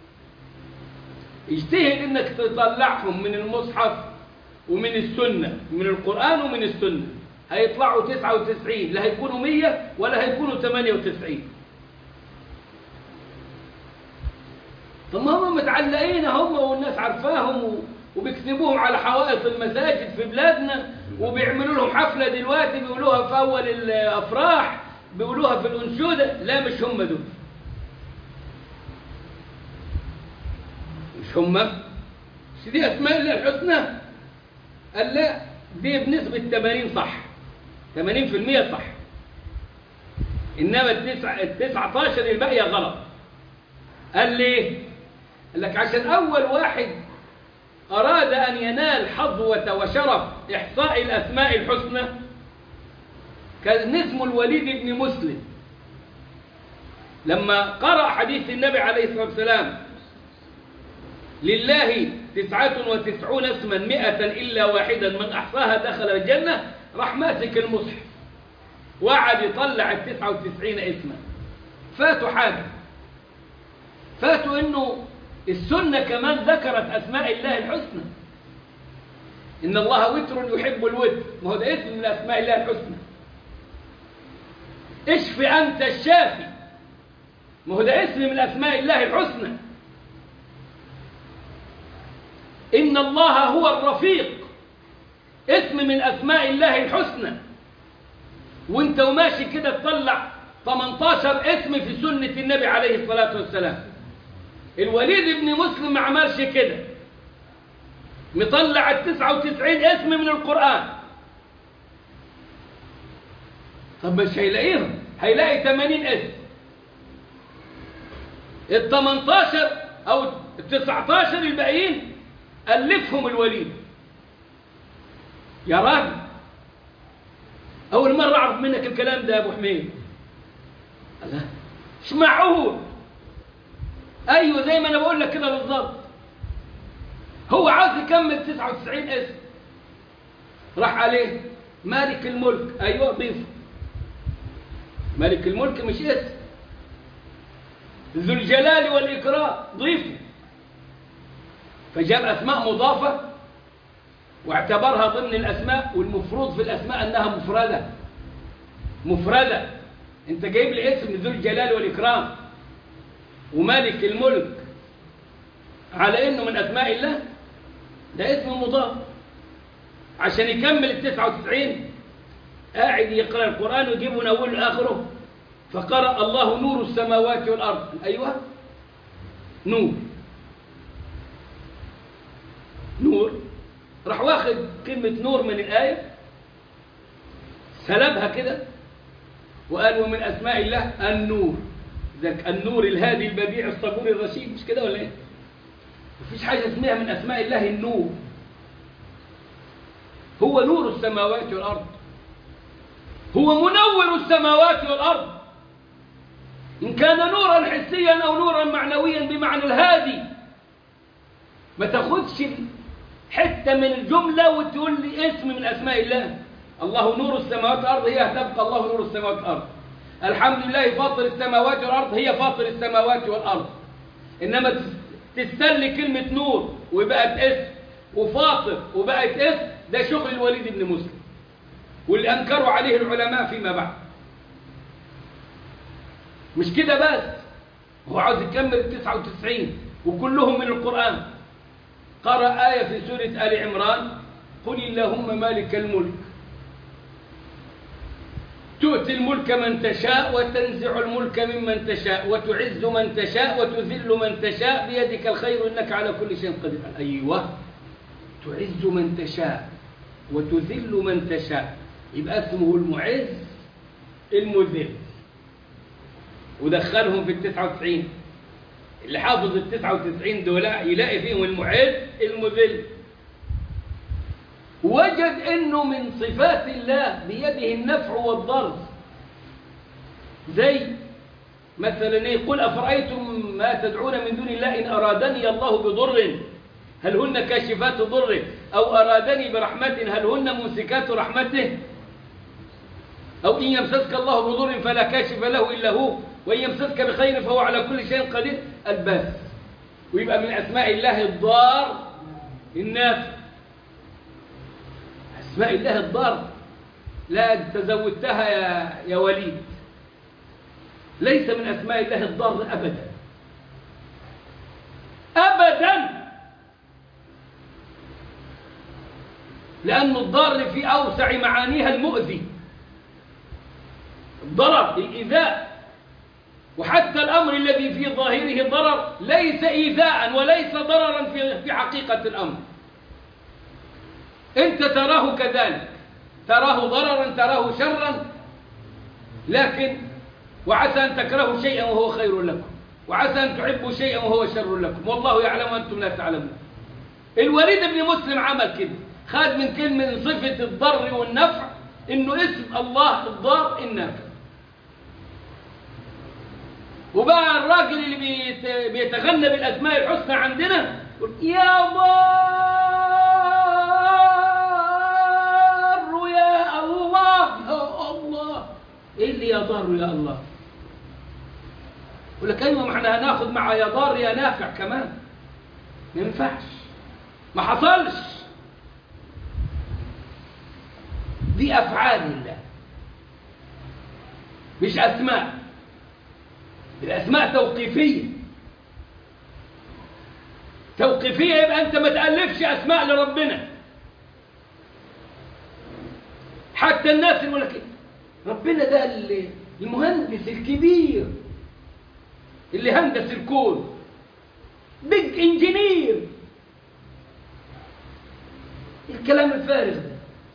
اجتهد انك تطلعهم من المصحف ومن السنة من القرآن ومن السنة هيطلعوا 99 لا هيكونوا 100 ولا هيكونوا 98 طب ما هم متعلقين هم والناس عارفاهم وبيكتبوهم على حوائط المساجد في بلادنا وبيعملوا لهم حفلة دلوقتي بيقولوها في أول الأفراح بيقولوها في الأنشودة لا مش هم دول مش هم مش دي أسماء الله الحسنى قال لا دي بنسبة 80 صح 80% صح إنما التسعة التسعة عشر الباقية غلط قال ليه؟ قال لك عشان أول واحد أراد أن ينال حظوة وشرف إحصاء الأسماء الحسنى كان اسمه الوليد بن مسلم لما قرأ حديث النبي عليه الصلاة والسلام لله تسعة وتسعون اسما مئة إلا واحدا من أحصاها دخل الجنة راح ماسك المصحف وقعد يطلع التسعة وتسعين اسما فاتوا حاجة فاتوا انه السنة كمان ذكرت أسماء الله الحسنى إن الله وتر يحب الوتر ما هو ده اسم من أسماء الله الحسنى اشف أنت الشافي ما هو ده اسم من أسماء الله الحسنى إن الله هو الرفيق اسم من أسماء الله الحسنى وانت وماشي كده تطلع 18 اسم في سنة النبي عليه الصلاة والسلام الوليد بن مسلم ما عملش كده مطلع ال 99 اسم من القرآن طب مش هيلاقيهم هيلاقي 80 اسم ال 18 او ال 19 الباقيين ألفهم الوليد يا راجل أول مرة أعرف منك الكلام ده يا أبو حميد الله مش معقول أيوه زي ما أنا بقول لك كده بالظبط هو عاوز يكمل 99 اسم راح عليه مالك الملك أيوه ضيفه مالك الملك مش اسم ذو الجلال والإكرام ضيفه فجاب أسماء مضافة واعتبرها ضمن الأسماء والمفروض في الأسماء أنها مفردة مفردة أنت جايب لي اسم ذو الجلال والإكرام ومالك الملك على إنه من أسماء الله ده اسم مضاف عشان يكمل التسعة وتسعين قاعد يقرأ القرآن ويجيب من أوله لآخره فقرأ الله نور السماوات والأرض أيوة نور نور راح واخد كلمة نور من الآية سلبها كده وقال ومن أسماء الله النور ذاك النور الهادي البديع الصبور الرشيد مش كده ولا ايه؟ مفيش حاجة اسمها من أسماء الله النور هو نور السماوات والأرض هو منور السماوات والأرض إن كان نورا حسيا أو نورا معنويا بمعنى الهادي ما تاخدش حتة من الجملة وتقول لي اسم من أسماء الله الله نور السماوات والأرض هي تبقى الله نور السماوات والأرض الحمد لله فاطر السماوات والأرض هي فاطر السماوات والأرض إنما تستل كلمة نور وبقت اسم وفاطر وبقت اسم ده شغل الوليد بن مسلم واللي أنكروا عليه العلماء فيما بعد مش كده بس هو عاوز يكمل 99 وكلهم من القرآن قرأ آية في سورة آل عمران قل اللهم مالك الملك تؤتي الملك من تشاء وتنزع الملك ممن تشاء وتعز من تشاء وتذل من تشاء بيدك الخير إنك على كل شيء قدير أيوة تعز من تشاء وتذل من تشاء يبقى اسمه المعز المذل ودخلهم في التسعة وتسعين اللي حافظ التسعة وتسعين دول يلاقي فيهم المعز المذل وجد انه من صفات الله بيده النفع والضر زي مثلا يقول افرايتم ما تدعون من دون الله ان ارادني الله بضر هل هن كاشفات ضره او ارادني برحمه هل هن ممسكات رحمته او ان يمسسك الله بضر فلا كاشف له الا هو وان يمسسك بخير فهو على كل شيء قدير الباس ويبقى من اسماء الله الضار النافع اسماء الله الضار لا تزودتها يا, يا وليد ليس من اسماء الله الضار ابدا ابدا لأن الضار في أوسع معانيها المؤذي الضرر الإيذاء وحتى الأمر الذي في ظاهره ضرر ليس إيذاء وليس ضررا في في حقيقة الأمر أنت تراه كذلك تراه ضررا تراه شرا لكن وعسى أن تكرهوا شيئا وهو خير لكم وعسى أن تحبوا شيئا وهو شر لكم والله يعلم وأنتم لا تعلمون الوليد بن مسلم عمل كده خد من كلمة من صفة الضر والنفع انه اسم الله الضار النافع وبقى الراجل اللي بيت... بيتغنى بالاسماء الحسنى عندنا يقول يا ضار يا الله يا الله ايه اللي يا ضار يا الله يقول لك ايوه ما احنا هناخد مع يا ضار يا نافع كمان ما ينفعش ما حصلش دي افعال الله مش اسماء الاسماء توقيفيه توقيفيه يبقى انت ما تالفش اسماء لربنا حتى الناس اللي يقول لك ربنا ده اللي المهندس الكبير اللي هندس الكون بيج انجينير الكلام الفارغ ده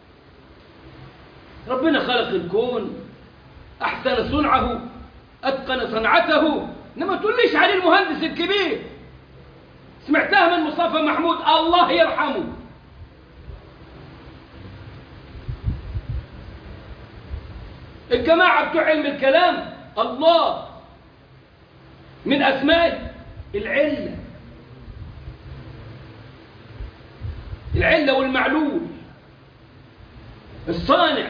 ربنا خلق الكون احسن صنعه اتقن صنعته انما تقوليش عليه المهندس الكبير سمعتها من مصطفى محمود الله يرحمه الجماعة بتوع علم الكلام الله من أسمائه العلة العلة والمعلول الصانع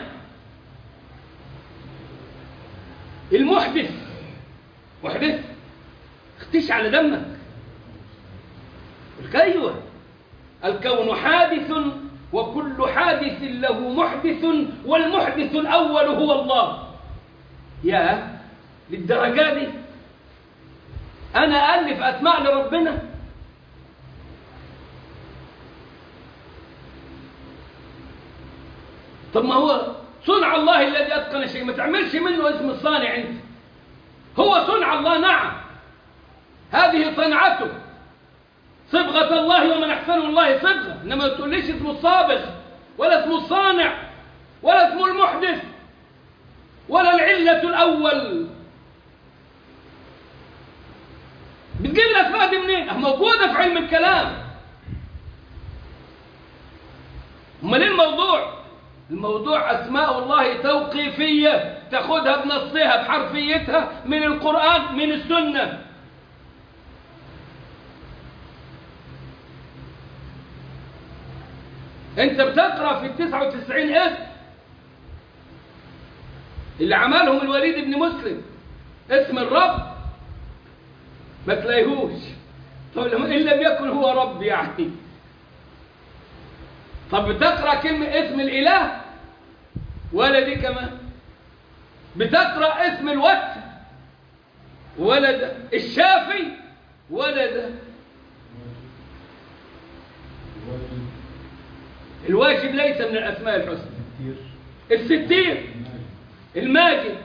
المحدث محدث اختش على دمك ايوه الكون حادث وكل حادث له محدث والمحدث الأول هو الله يا للدرجة دي أنا ألف أسماء لربنا طب ما هو صنع الله الذي أتقن شيء ما تعملش منه اسم الصانع أنت هو صنع الله نعم هذه صنعته صبغة الله ومن أحسن الله صبغة إنما ما تقوليش اسمه الصابغ ولا اسمه الصانع ولا اسمه المحدث ولا العلة الأول بتجيب الأسماء دي منين؟ موجودة في علم الكلام أمال إيه الموضوع؟ الموضوع أسماء الله توقيفية تاخدها بنصها بحرفيتها من القرآن من السنة انت بتقرا في التسعة وتسعين اسم اللي عملهم الوليد بن مسلم اسم الرب ما تلاقيهوش طب ان لم يكن هو رب يعني طب بتقرا كلمه اسم الاله ولا دي كمان بتقرا اسم الوتر ولا ده الشافي ولا ده الواجب ليس من الأسماء الحسنى الستير الماجد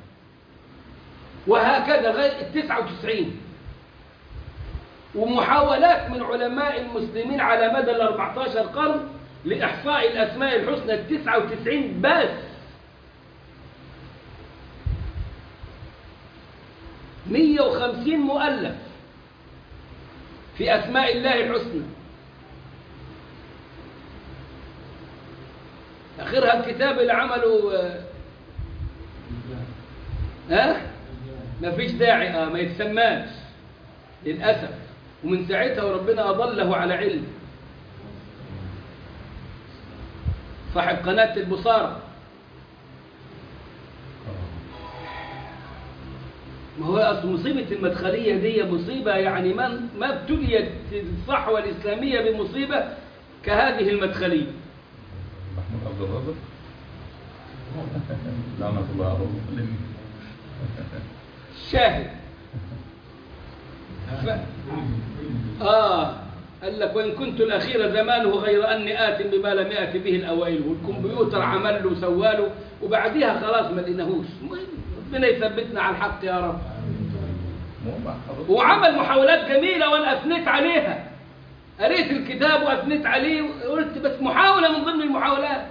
وهكذا لغاية التسعة وتسعين ومحاولات من علماء المسلمين على مدى الأربعتاشر قرن لإحصاء الأسماء الحسنى التسعة وتسعين بس مية وخمسين مؤلف في أسماء الله الحسنى اخرها الكتاب اللي عمله ها ما فيش داعي اه ما يتسماش للاسف ومن ساعتها وربنا اضله على علم صاحب قناه البصاره ما هو اصل مصيبه المدخليه دي مصيبه يعني ما ما ابتليت الصحوه الاسلاميه بمصيبه كهذه المدخليه محمود عبد الرازق لعنة الله على الظالمين شاهد ف... آه قال لك وإن كنت الأخير زمانه غير أني آت بما لم يأت به الأوائل والكمبيوتر عمل له وسواله وبعديها خلاص ما لقيناهوش ربنا يثبتنا على الحق يا رب مو مع حضرتك وعمل محاولات جميلة وأنا أثنيت عليها قريت الكتاب وأثنيت عليه وقلت بس محاولة من ضمن المحاولات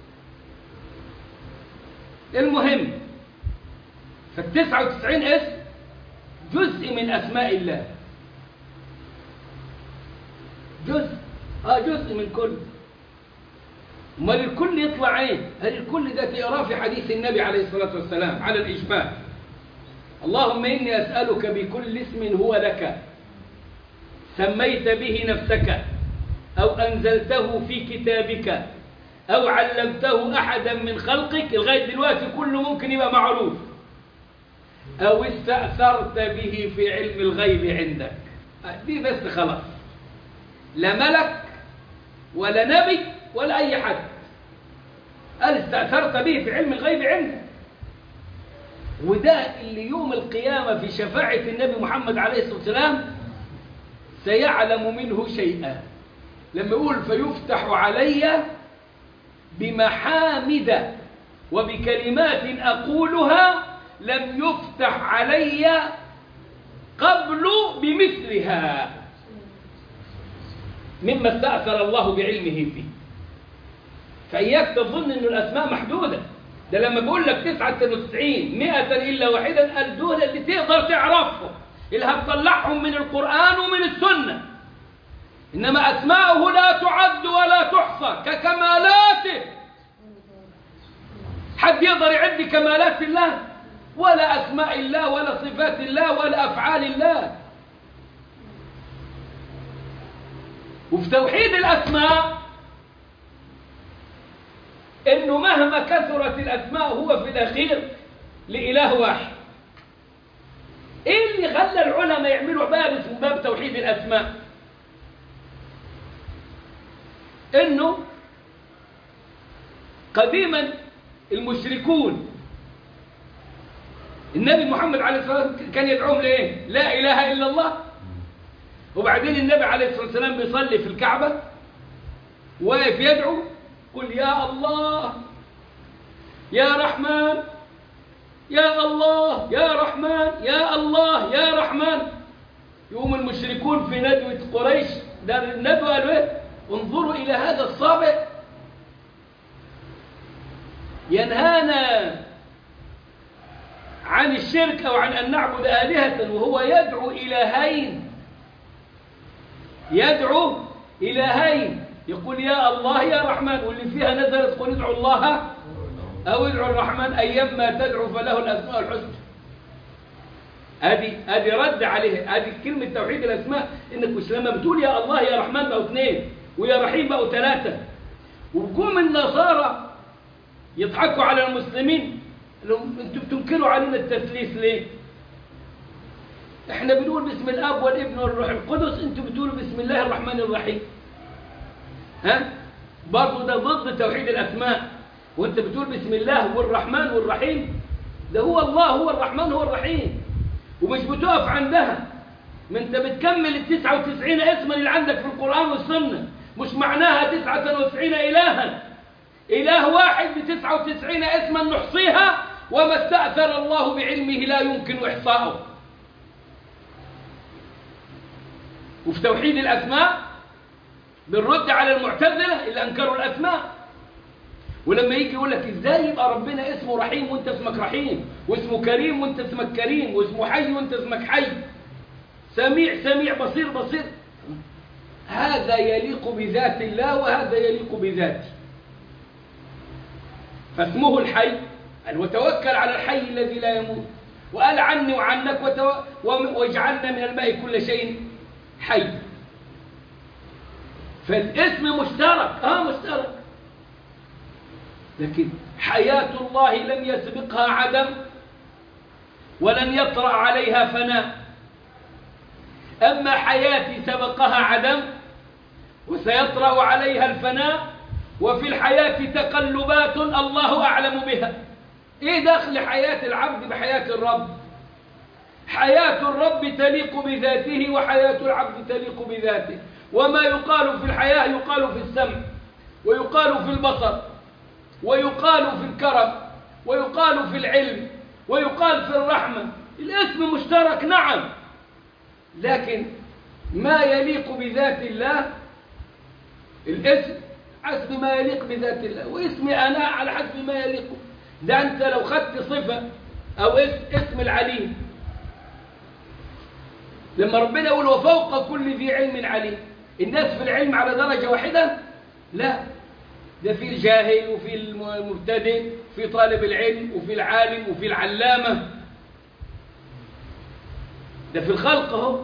المهم فالتسعة وتسعين اسم جزء من أسماء الله جزء اه جزء من كل امال الكل يطلع ايه هل الكل ده تقراه في حديث النبي عليه الصلاه والسلام على الاجمال اللهم اني اسالك بكل اسم هو لك سميت به نفسك او انزلته في كتابك او علمته احدا من خلقك لغايه دلوقتي كله ممكن يبقى معروف او استاثرت به في علم الغيب عندك دي بس خلاص لا ملك ولا نبي ولا أي حد قال استأثرت به في علم الغيب عندك وده اللي يوم القيامة في شفاعة النبي محمد عليه الصلاة والسلام سيعلم منه شيئا لما يقول فيفتح علي بمحامد وبكلمات أقولها لم يفتح علي قبل بمثلها مما استأثر الله بعلمه فيه فإياك تظن أن الأسماء محدودة ده لما بقول لك 99 مئة إلا واحدا قال دول اللي تقدر تعرفهم اللي هتطلعهم من القرآن ومن السنة إنما أسماؤه لا تعد ولا تحصى ككمالاته حد يقدر يعد كمالات الله ولا أسماء الله ولا صفات الله ولا أفعال الله وفي توحيد الأسماء إنه مهما كثرت الأسماء هو في الأخير لإله واحد إيه اللي خلى العلماء يعملوا باب اسمه باب توحيد الأسماء إنه قديما المشركون النبي محمد عليه الصلاة والسلام كان يدعوهم لإيه؟ لا إله إلا الله وبعدين النبي عليه الصلاة والسلام بيصلي في الكعبة واقف يدعو قل يا الله يا رحمن يا الله يا رحمن يا الله يا رحمن يقوم المشركون في ندوة قريش ده الندوة قالوا ايه انظروا إلى هذا الصابع ينهانا عن الشرك أو عن أن نعبد آلهة وهو يدعو إلهين يدعو إلهين يقول يا الله يا رحمن واللي فيها نزلت قل ادعوا الله أو ادعوا الرحمن أيما تدعو فله الأسماء الحسنى ادي ادي رد عليه ادي كلمه توحيد الاسماء انك مش لما بتقول يا الله يا رحمن بقوا اثنين ويا رحيم بقوا ثلاثه وبقوم النصارى يضحكوا على المسلمين لهم انتوا بتنكروا علينا التثليث ليه؟ احنا بنقول باسم الاب والابن والروح القدس انتوا بتقولوا بسم الله الرحمن الرحيم ها برضه ده ضد توحيد الاسماء وانت بتقول بسم الله والرحمن والرحيم ده هو الله هو الرحمن هو الرحيم ومش بتقف عندها ما انت بتكمل ال 99 اسما اللي عندك في القرآن والسنة مش معناها 99 إلها إله واحد ب 99 اسما نحصيها وما استأثر الله بعلمه لا يمكن إحصاؤه وفي توحيد الأسماء بنرد على المعتزلة اللي أنكروا الأسماء ولما يجي يقول لك ازاي يبقى ربنا اسمه رحيم وانت اسمك رحيم واسمه كريم وانت اسمك كريم واسمه حي وانت اسمك حي سميع سميع بصير بصير هذا يليق بذات الله وهذا يليق بذاته فاسمه الحي قال وتوكل على الحي الذي لا يموت وقال عني وعنك وتو... واجعلنا من الماء كل شيء حي فالاسم مشترك اه مشترك لكن حياة الله لم يسبقها عدم ولن يطرأ عليها فناء أما حياتي سبقها عدم وسيطرأ عليها الفناء وفي الحياة تقلبات الله أعلم بها إيه دخل حياة العبد بحياة الرب حياة الرب تليق بذاته وحياة العبد تليق بذاته وما يقال في الحياة يقال في السمع ويقال في البصر ويقال في الكرم ويقال في العلم ويقال في الرحمة الاسم مشترك نعم لكن ما يليق بذات الله الاسم حسب ما يليق بذات الله واسمي أنا على حسب ما يليق ده أنت لو خدت صفة أو اسم العليم لما ربنا يقول وفوق كل ذي علم عليم الناس في العلم على درجة واحدة لا ده في الجاهل وفي المبتدئ في طالب العلم وفي العالم وفي العلامة ده في الخلق اهو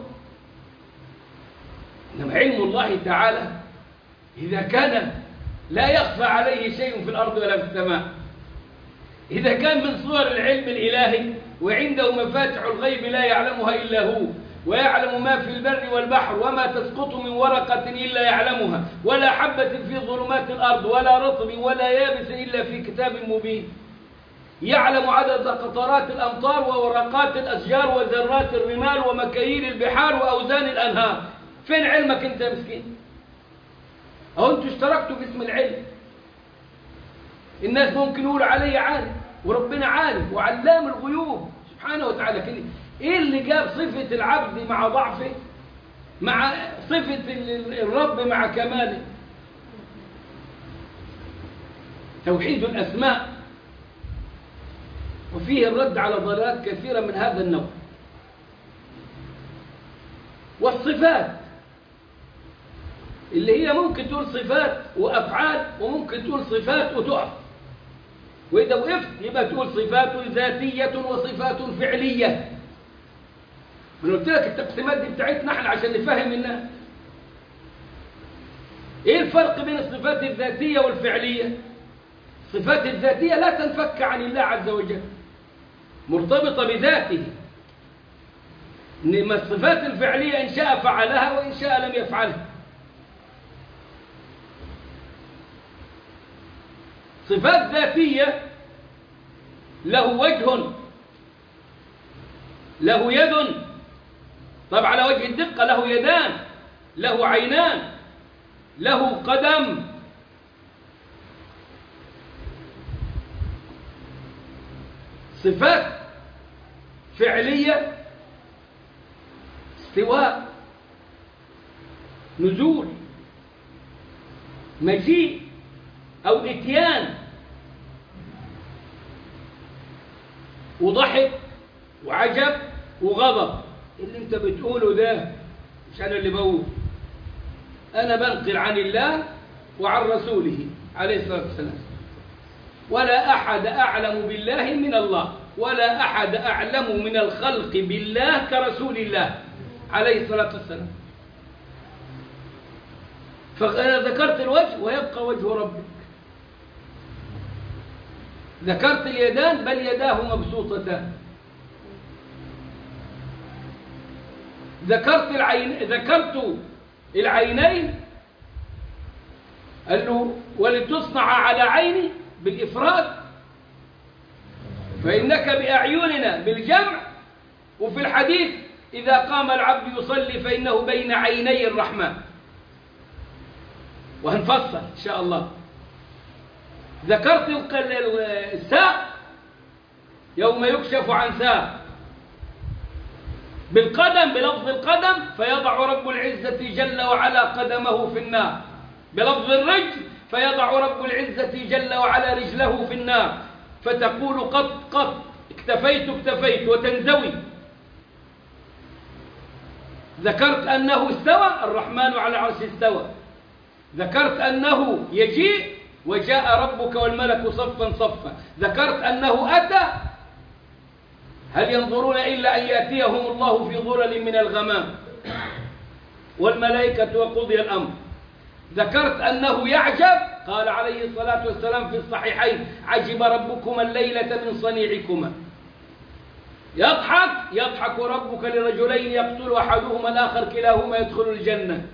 إنما علم الله تعالى إذا كان لا يخفى عليه شيء في الأرض ولا في السماء إذا كان من صور العلم الإلهي وعنده مفاتح الغيب لا يعلمها إلا هو ويعلم ما في البر والبحر وما تسقط من ورقة إلا يعلمها ولا حبة في ظلمات الأرض ولا رطب ولا يابس إلا في كتاب مبين يعلم عدد قطرات الأمطار وورقات الأشجار وذرات الرمال ومكاييل البحار وأوزان الأنهار فين علمك أنت يا مسكين أهو أنتوا اشتركتوا في اسم العلم الناس ممكن يقولوا علي عالم وربنا عالم وعلام الغيوب سبحانه وتعالى كده ايه اللي جاب صفة العبد مع ضعفه مع صفة الرب مع كماله توحيد الأسماء وفيه الرد على ضلالات كثيرة من هذا النوع والصفات اللي هي ممكن تقول صفات وأفعال وممكن تقول صفات وتقف وإذا وقفت يبقى تقول صفات ذاتية وصفات فعلية من قلت لك التقسيمات دي بتاعتنا احنا عشان نفهم الناس ايه الفرق بين الصفات الذاتية والفعلية الصفات الذاتية لا تنفك عن الله عز وجل مرتبطة بذاته إنما الصفات الفعلية إن شاء فعلها وإن شاء لم يفعلها صفات ذاتية له وجه له يد طب على وجه الدقة له يدان له عينان له قدم صفات فعلية استواء نزول مجيء أو إتيان وضحك وعجب وغضب اللي انت بتقوله ده مش أنا اللي بقول أنا بنقل عن الله وعن رسوله عليه الصلاة والسلام ولا أحد أعلم بالله من الله ولا أحد أعلم من الخلق بالله كرسول الله عليه الصلاة والسلام فذكرت الوجه ويبقى وجه ربك ذكرت اليدان بل يداه مبسوطتان ذكرت العين ذكرت العينين قال له ولتصنع على عيني بالإفراد فإنك بأعيننا بالجمع وفي الحديث إذا قام العبد يصلي فإنه بين عيني الرحمن وهنفصل إن شاء الله ذكرت الساق يوم يكشف عن ساق بالقدم بلفظ القدم فيضع رب العزة جل وعلا قدمه في النار بلفظ الرجل فيضع رب العزة جل وعلا رجله في النار فتقول قط قط اكتفيت اكتفيت وتنزوي ذكرت أنه استوى الرحمن على العرش استوى ذكرت أنه يجيء وجاء ربك والملك صفا صفا ذكرت أنه أتى هل ينظرون إلا أن يأتيهم الله في ظلل من الغمام والملائكة وقضي الأمر ذكرت أنه يعجب قال عليه الصلاة والسلام في الصحيحين عجب ربكما الليلة من صنيعكما يضحك يضحك ربك لرجلين يقتل أحدهما الآخر كلاهما يدخل الجنة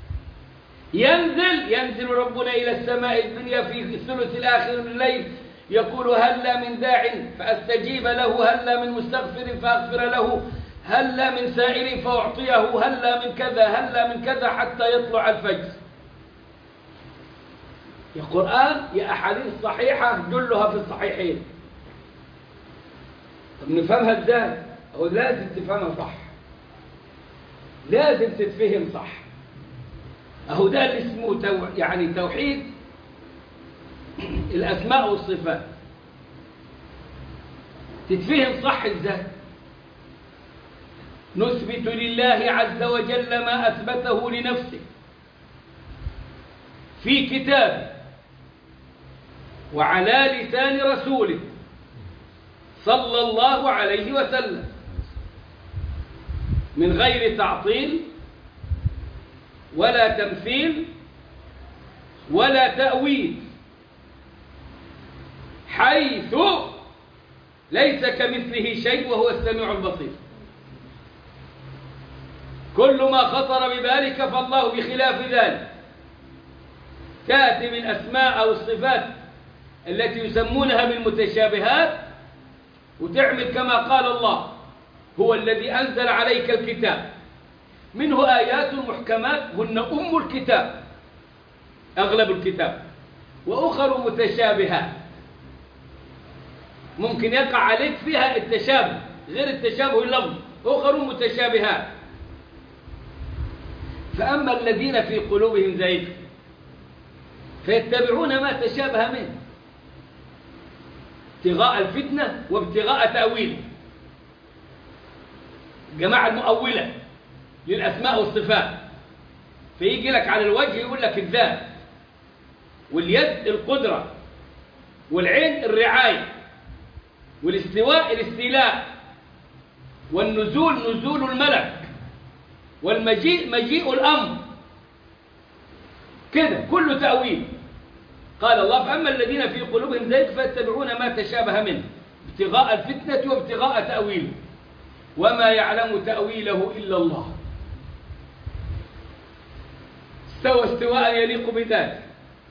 ينزل ينزل ربنا إلى السماء الدنيا في الثلث الآخر من الليل يقول هلا من داع فأستجيب له هلا من مستغفر فأغفر له هلا من سائل فأعطيه هلا من كذا هلا من كذا حتى يطلع الفجر يا قرآن يا أحاديث صحيحة جلها في الصحيحين طب نفهمها ازاي؟ هو لازم تفهمها صح لازم تتفهم صح أهو ده اللي اسمه تو... يعني توحيد الأسماء والصفات تتفهم صح ازاي نثبت لله عز وجل ما أثبته لنفسه في كتابه وعلى لسان رسوله صلى الله عليه وسلم من غير تعطيل ولا تمثيل ولا تأويل حيث ليس كمثله شيء وهو السميع البصير كل ما خطر ببالك فالله بخلاف ذلك تأتي من أسماء أو الصفات التي يسمونها بالمتشابهات وتعمل كما قال الله هو الذي أنزل عليك الكتاب منه آيات محكمات هن أم الكتاب أغلب الكتاب وأخر متشابهات ممكن يقع عليك فيها التشابه غير التشابه اللفظ أخر متشابهات فأما الذين في قلوبهم زيغ فيتبعون ما تشابه منه ابتغاء الفتنة وابتغاء تأويله جماعة المؤولة للأسماء والصفات فيجي لك على الوجه يقول لك الذات واليد القدرة والعين الرعاية والاستواء الاستيلاء والنزول نزول الملك والمجيء مجيء الأمر كده كله تأويل قال الله فأما الذين في قلوبهم زيغ فيتبعون ما تشابه منه ابتغاء الفتنة وابتغاء تأويله وما يعلم تأويله إلا الله استوى استواء يليق بذاته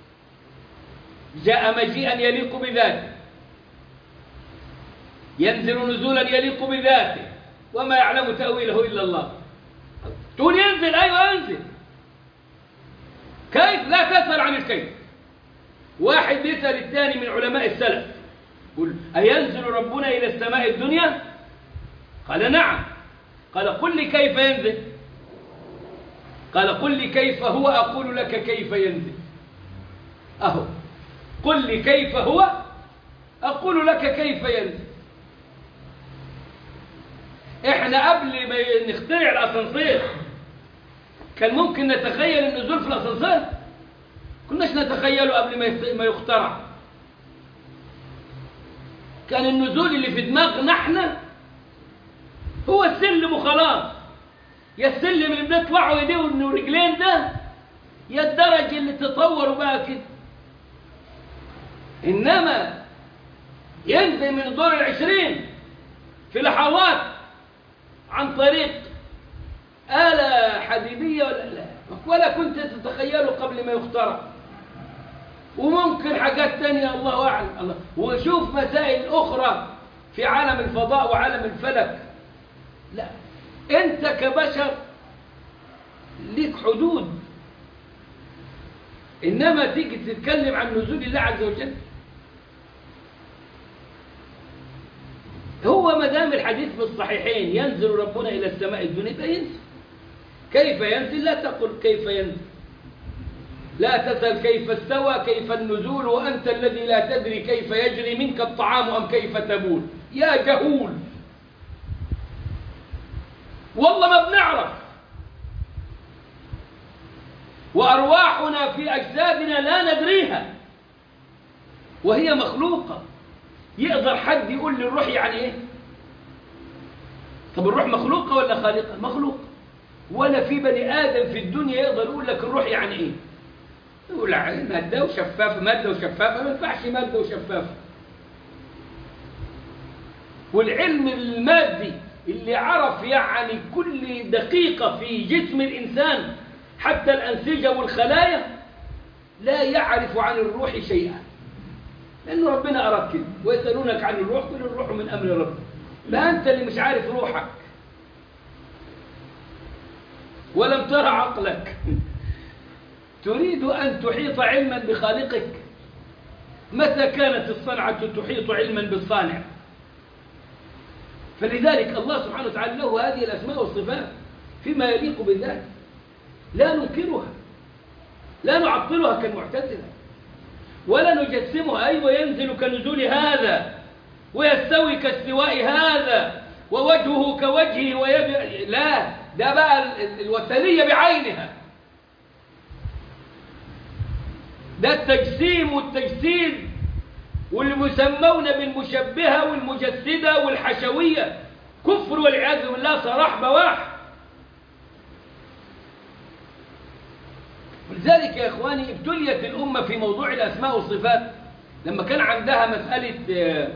جاء مجيئا يليق بذاته ينزل نزولا يليق بذاته وما يعلم تأويله إلا الله تقول ينزل أيوة ينزل كيف لا تسأل عن الكيف واحد يسأل الثاني من علماء السلف يقول أينزل ربنا إلى السماء الدنيا قال نعم قال قل لي كيف ينزل قال قل لي كيف هو أقول لك كيف ينزل أهو قل لي كيف هو أقول لك كيف ينزل إحنا قبل ما نخترع الأسانسير كان ممكن نتخيل النزول في الأسانسير كناش نتخيله قبل ما ما يخترع كان النزول اللي في دماغنا احنا هو السلم وخلاص يا السلم اللي بنطلعه ايديه ورجلين ده يا الدرج اللي تطوروا بقى كده انما ينزل من الدور العشرين في لحظات عن طريق آلة حديدية ولا لا ولا كنت تتخيله قبل ما يخترع وممكن حاجات تانية الله أعلم الله وشوف مسائل أخرى في عالم الفضاء وعالم الفلك لا أنت كبشر ليك حدود إنما تيجي تتكلم عن نزول الله عز وجل هو ما دام الحديث في الصحيحين ينزل ربنا إلى السماء الدنيا فينزل كيف ينزل لا تقل كيف ينزل لا تسأل كيف استوى كيف النزول وأنت الذي لا تدري كيف يجري منك الطعام أم كيف تبول يا جهول والله ما بنعرف وأرواحنا في أجسادنا لا ندريها وهي مخلوقة يقدر حد يقول لي الروح يعني ايه طب الروح مخلوقة ولا خالقة مخلوقة ولا في بني آدم في الدنيا يقدر يقول لك الروح يعني ايه يقول مادة وشفافة مادة وشفافة ما ينفعش مادة وشفافة والعلم المادي اللي عرف يعني كل دقيقة في جسم الإنسان حتى الأنسجة والخلايا لا يعرف عن الروح شيئا لأنه ربنا أراد كده ويسألونك عن الروح قل الروح من أمر ربك لا أنت اللي مش عارف روحك ولم ترى عقلك تريد أن تحيط علما بخالقك متى كانت الصنعة تحيط علما بالصانع فلذلك الله سبحانه وتعالى له هذه الأسماء والصفات فيما يليق بالذات لا ننكرها لا نعطلها كالمعتزلة ولا نجسمها أيوة ينزل كنزول هذا ويستوي كاستواء هذا ووجهه كوجهه ويبي لا ده بقى الوثنية بعينها ده التجسيم والتجسيد والمسمون بالمشبهة والمجسدة والحشوية كفر والعياذ بالله صراح بواح ولذلك يا إخواني ابتليت الأمة في موضوع الأسماء والصفات لما كان عندها مسألة آه،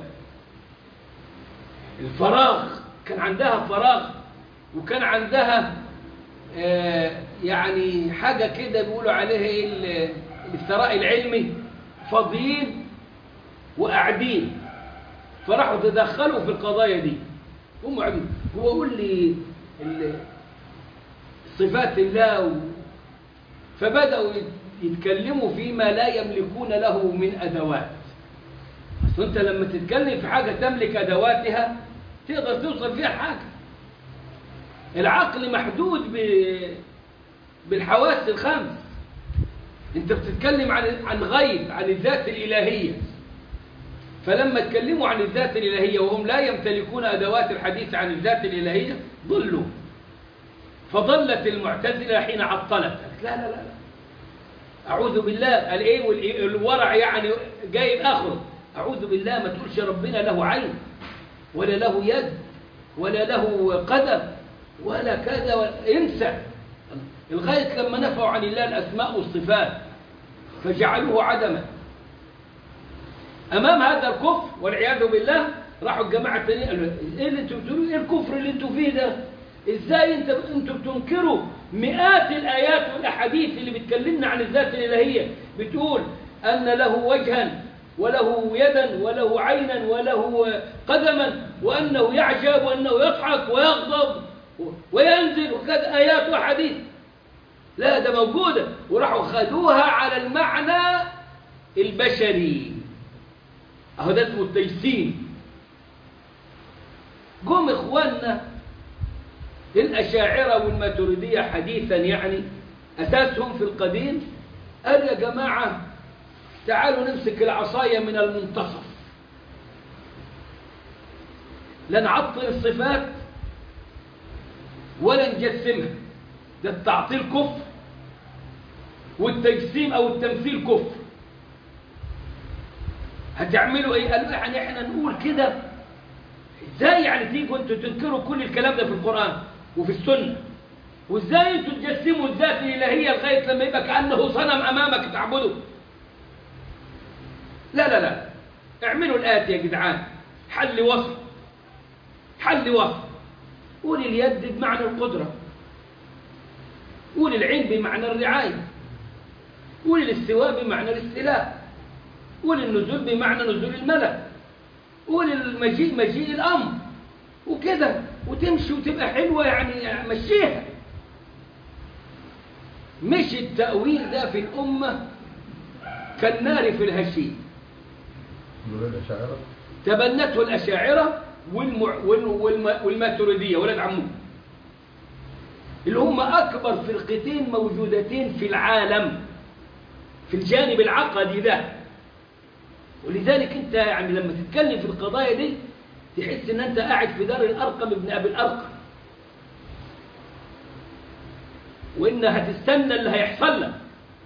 الفراغ كان عندها فراغ وكان عندها آه، يعني حاجة كده بيقولوا عليها ايه ال- الثراء العلمي فاضيين وقاعدين فراحوا تدخلوا في القضايا دي هم قاعدين هو قول لي ال- صفات الله و... فبدأوا يت- يتكلموا فيما لا يملكون له من أدوات أصل أنت لما تتكلم في حاجة تملك أدواتها تقدر توصل فيها حاجة العقل محدود ب... بالحواس الخمس انت بتتكلم عن عن غيب عن الذات الإلهية فلما اتكلموا عن الذات الإلهية وهم لا يمتلكون أدوات الحديث عن الذات الإلهية ضلوا فضلت المعتزلة حين عطلت قالت لا لا لا لا أعوذ بالله الإيه والإيه- الورع يعني جايب آخره أعوذ بالله ما تقولش ربنا له عين ولا له يد ولا له قدم ولا كذا ولا انسى لغاية لما نفوا عن الله الأسماء والصفات فجعلوه عدما أمام هذا الكفر والعياذ بالله راحوا الجماعة التانيين قالوا إيه اللي أنتوا بتقولوا إيه الكفر اللي أنتوا فيه ده؟ إزاي أنت أنتوا بتنكروا مئات الآيات والأحاديث اللي بتكلمنا عن الذات الإلهية بتقول أن له وجها وله يدا وله عينا وله قدما وأنه يعجب وأنه يضحك ويغضب وينزل وكذا آيات وأحاديث لا ده موجودة وراحوا خدوها على المعنى البشري اهو ده اسمه التجسيم جم اخواننا الاشاعره والماتريديه حديثا يعني اساسهم في القديم قال يا جماعه تعالوا نمسك العصايه من المنتصف لا نعطل الصفات ولا نجسمها ده التعطيل كفر والتجسيم او التمثيل كفر هتعملوا ايه قالوا يعني احنا نقول كده ازاي يعني تيجوا انتوا تنكروا كل الكلام ده في القرآن وفي السنة وازاي انتوا تجسموا الذات الالهية لغاية لما يبقى كأنه صنم امامك تعبده لا لا لا اعملوا الآتي يا جدعان حل وصف حل وصف قول اليد بمعنى القدرة قول العين بمعنى الرعاية قول الاستواء بمعنى الاستيلاء قول النزول بمعنى نزول الملك قول المجيء مجيء الأمر وكده وتمشي وتبقى حلوة يعني مشيها مش التأويل ده في الأمة كالنار في الهشيم دول الأشاعرة تبنته الأشاعرة والمع... وال... والم... والماتريدية ولاد عمو اللي هم أكبر فرقتين موجودتين في العالم في الجانب العقدي ده ولذلك أنت يعني لما تتكلم في القضايا دي تحس أن أنت قاعد في دار الأرقم ابن أبي الأرقم وإن هتستنى اللي هيحصل لك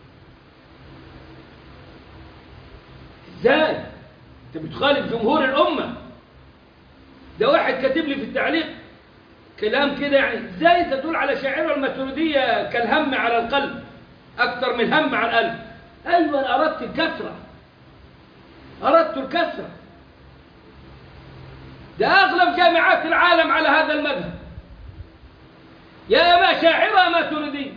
ازاي انت بتخالف جمهور الامه ده واحد كاتب لي في التعليق كلام كده يعني ازاي انت تقول على شاعره الماتريديه كالهم على القلب اكثر من الهم على القلب ايوه انا اردت الكسره اردت الكسره ده اغلب جامعات العالم على هذا المذهب يا ابا شاعره ماتريديه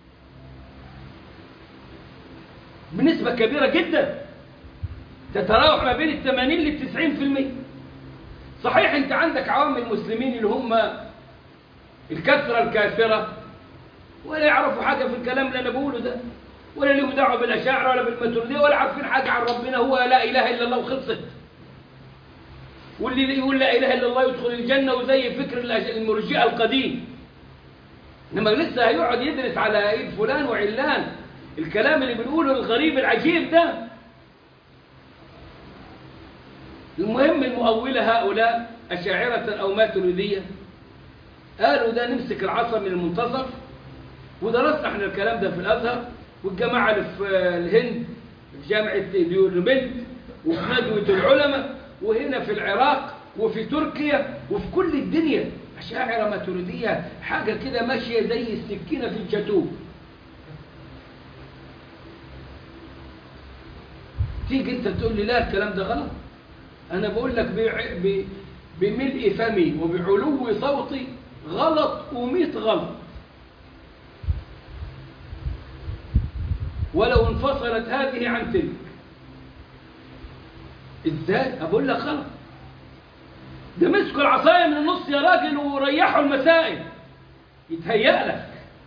بنسبه كبيره جدا تتراوح ما بين الثمانين للتسعين في المية صحيح انت عندك عوام المسلمين اللي هم الكثرة الكافرة ولا يعرفوا حاجة في الكلام اللي أنا بقوله ده ولا لهم دعوة بالأشاعرة ولا بالماتريدية ولا عارفين حاجة عن ربنا هو لا إله إلا الله وخلصت واللي يقول لا إله إلا الله يدخل الجنة وزي فكر الأش- المرجئة القديم إنما لسه هيقعد يدرس على إيد فلان وعلان الكلام اللي بنقوله الغريب العجيب ده المهم المؤولة هؤلاء أشاعرة أو ماتريدية قالوا ده نمسك العصا من المنتصف ودرسنا احنا الكلام ده في الأزهر والجماعة اللي في الهند جامعة ديوربنت وفي ندوة العلماء وهنا في العراق وفي تركيا وفي كل الدنيا أشاعرة ماتريدية حاجة كده ماشية زي السكينة في الجاتوه تيجي انت تقول لي لا الكلام ده غلط انا بقول لك بع- ب- بملء فمي وبعلو صوتي غلط وميت غلط ولو انفصلت هذه عن تلك ازاي اقول لك غلط ده مسكوا العصايه من النص يا راجل وريحوا المسائل يتهيأ لك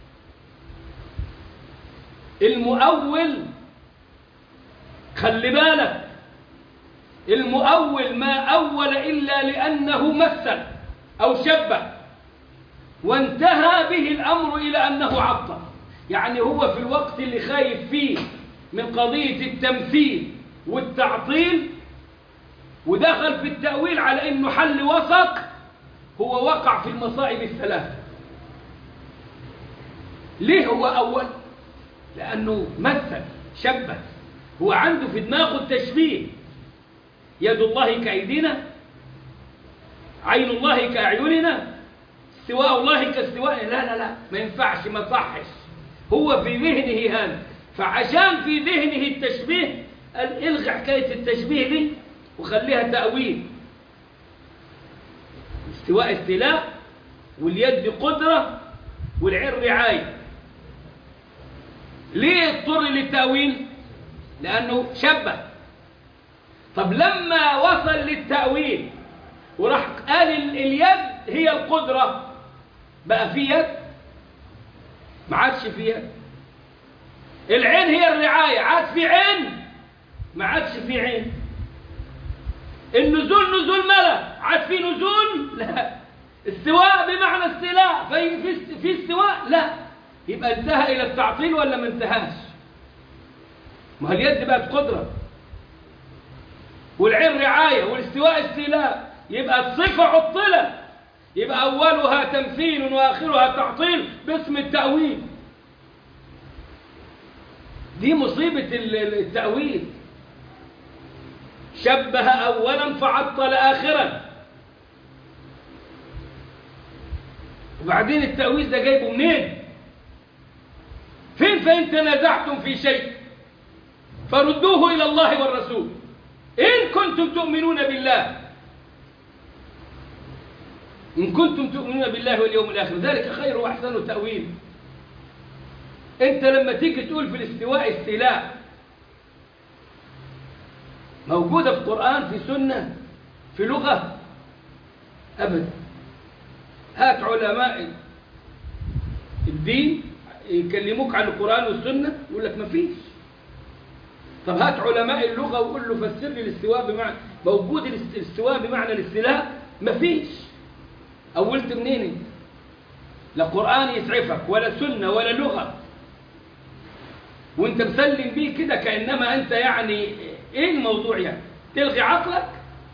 المؤول خلي بالك المؤول ما أول إلا لأنه مثل أو شبه وانتهى به الأمر إلى أنه عطل يعني هو في الوقت اللي خايف فيه من قضية التمثيل والتعطيل ودخل في التأويل على أنه حل وسط هو وقع في المصائب الثلاثة ليه هو أول؟ لأنه مثل شبه هو عنده في دماغه التشبيه يد الله كأيدينا عين الله كأعيننا استواء الله كاستواء لا لا لا ما ينفعش ما صحش هو في ذهنه هذا فعشان في ذهنه التشبيه قال الغي حكاية التشبيه دي وخليها تأويل استواء استيلاء واليد قدرة والعين رعاية ليه اضطر للتأويل لأنه شبه طب لما وصل للتأويل وراح قال ال- اليد هي القدرة بقى في يد ما عادش في يد العين هي الرعاية عاد في عين ما عادش في عين النزول نزول ملك عاد في نزول لا استواء بمعنى استيلاء في في في استواء لا يبقى انتهى إلى التعطيل ولا ما انتهاش ما هي اليد بقت قدرة والعين رعاية والاستواء استيلاء يبقى الصفة عطلت يبقى أولها تمثيل وآخرها تعطيل باسم التأويل دي مصيبة ال- ال- التأويل شبه أولا فعطل آخرا وبعدين التأويل ده جايبه منين فين فإن تنازعتم في شيء فردوه إلى الله والرسول إن كنتم تؤمنون بالله إن كنتم تؤمنون بالله واليوم الآخر ذلك خير وأحسن تأويل أنت لما تيجي تقول في الاستواء استيلاء موجودة في القرآن في سنة في لغة أبدا هات علماء الدين يكلموك عن القرآن والسنة يقول لك ما فيش طب هات علماء اللغة وقول له فسر لي الاستواء بمعنى موجود الاست- الاستواء بمعنى الاستيلاء ما فيش أولت منين انت؟ لا قرآن يسعفك ولا سنة ولا لغة وانت مسلم بيه كده كأنما انت يعني ايه الموضوع يعني تلغي عقلك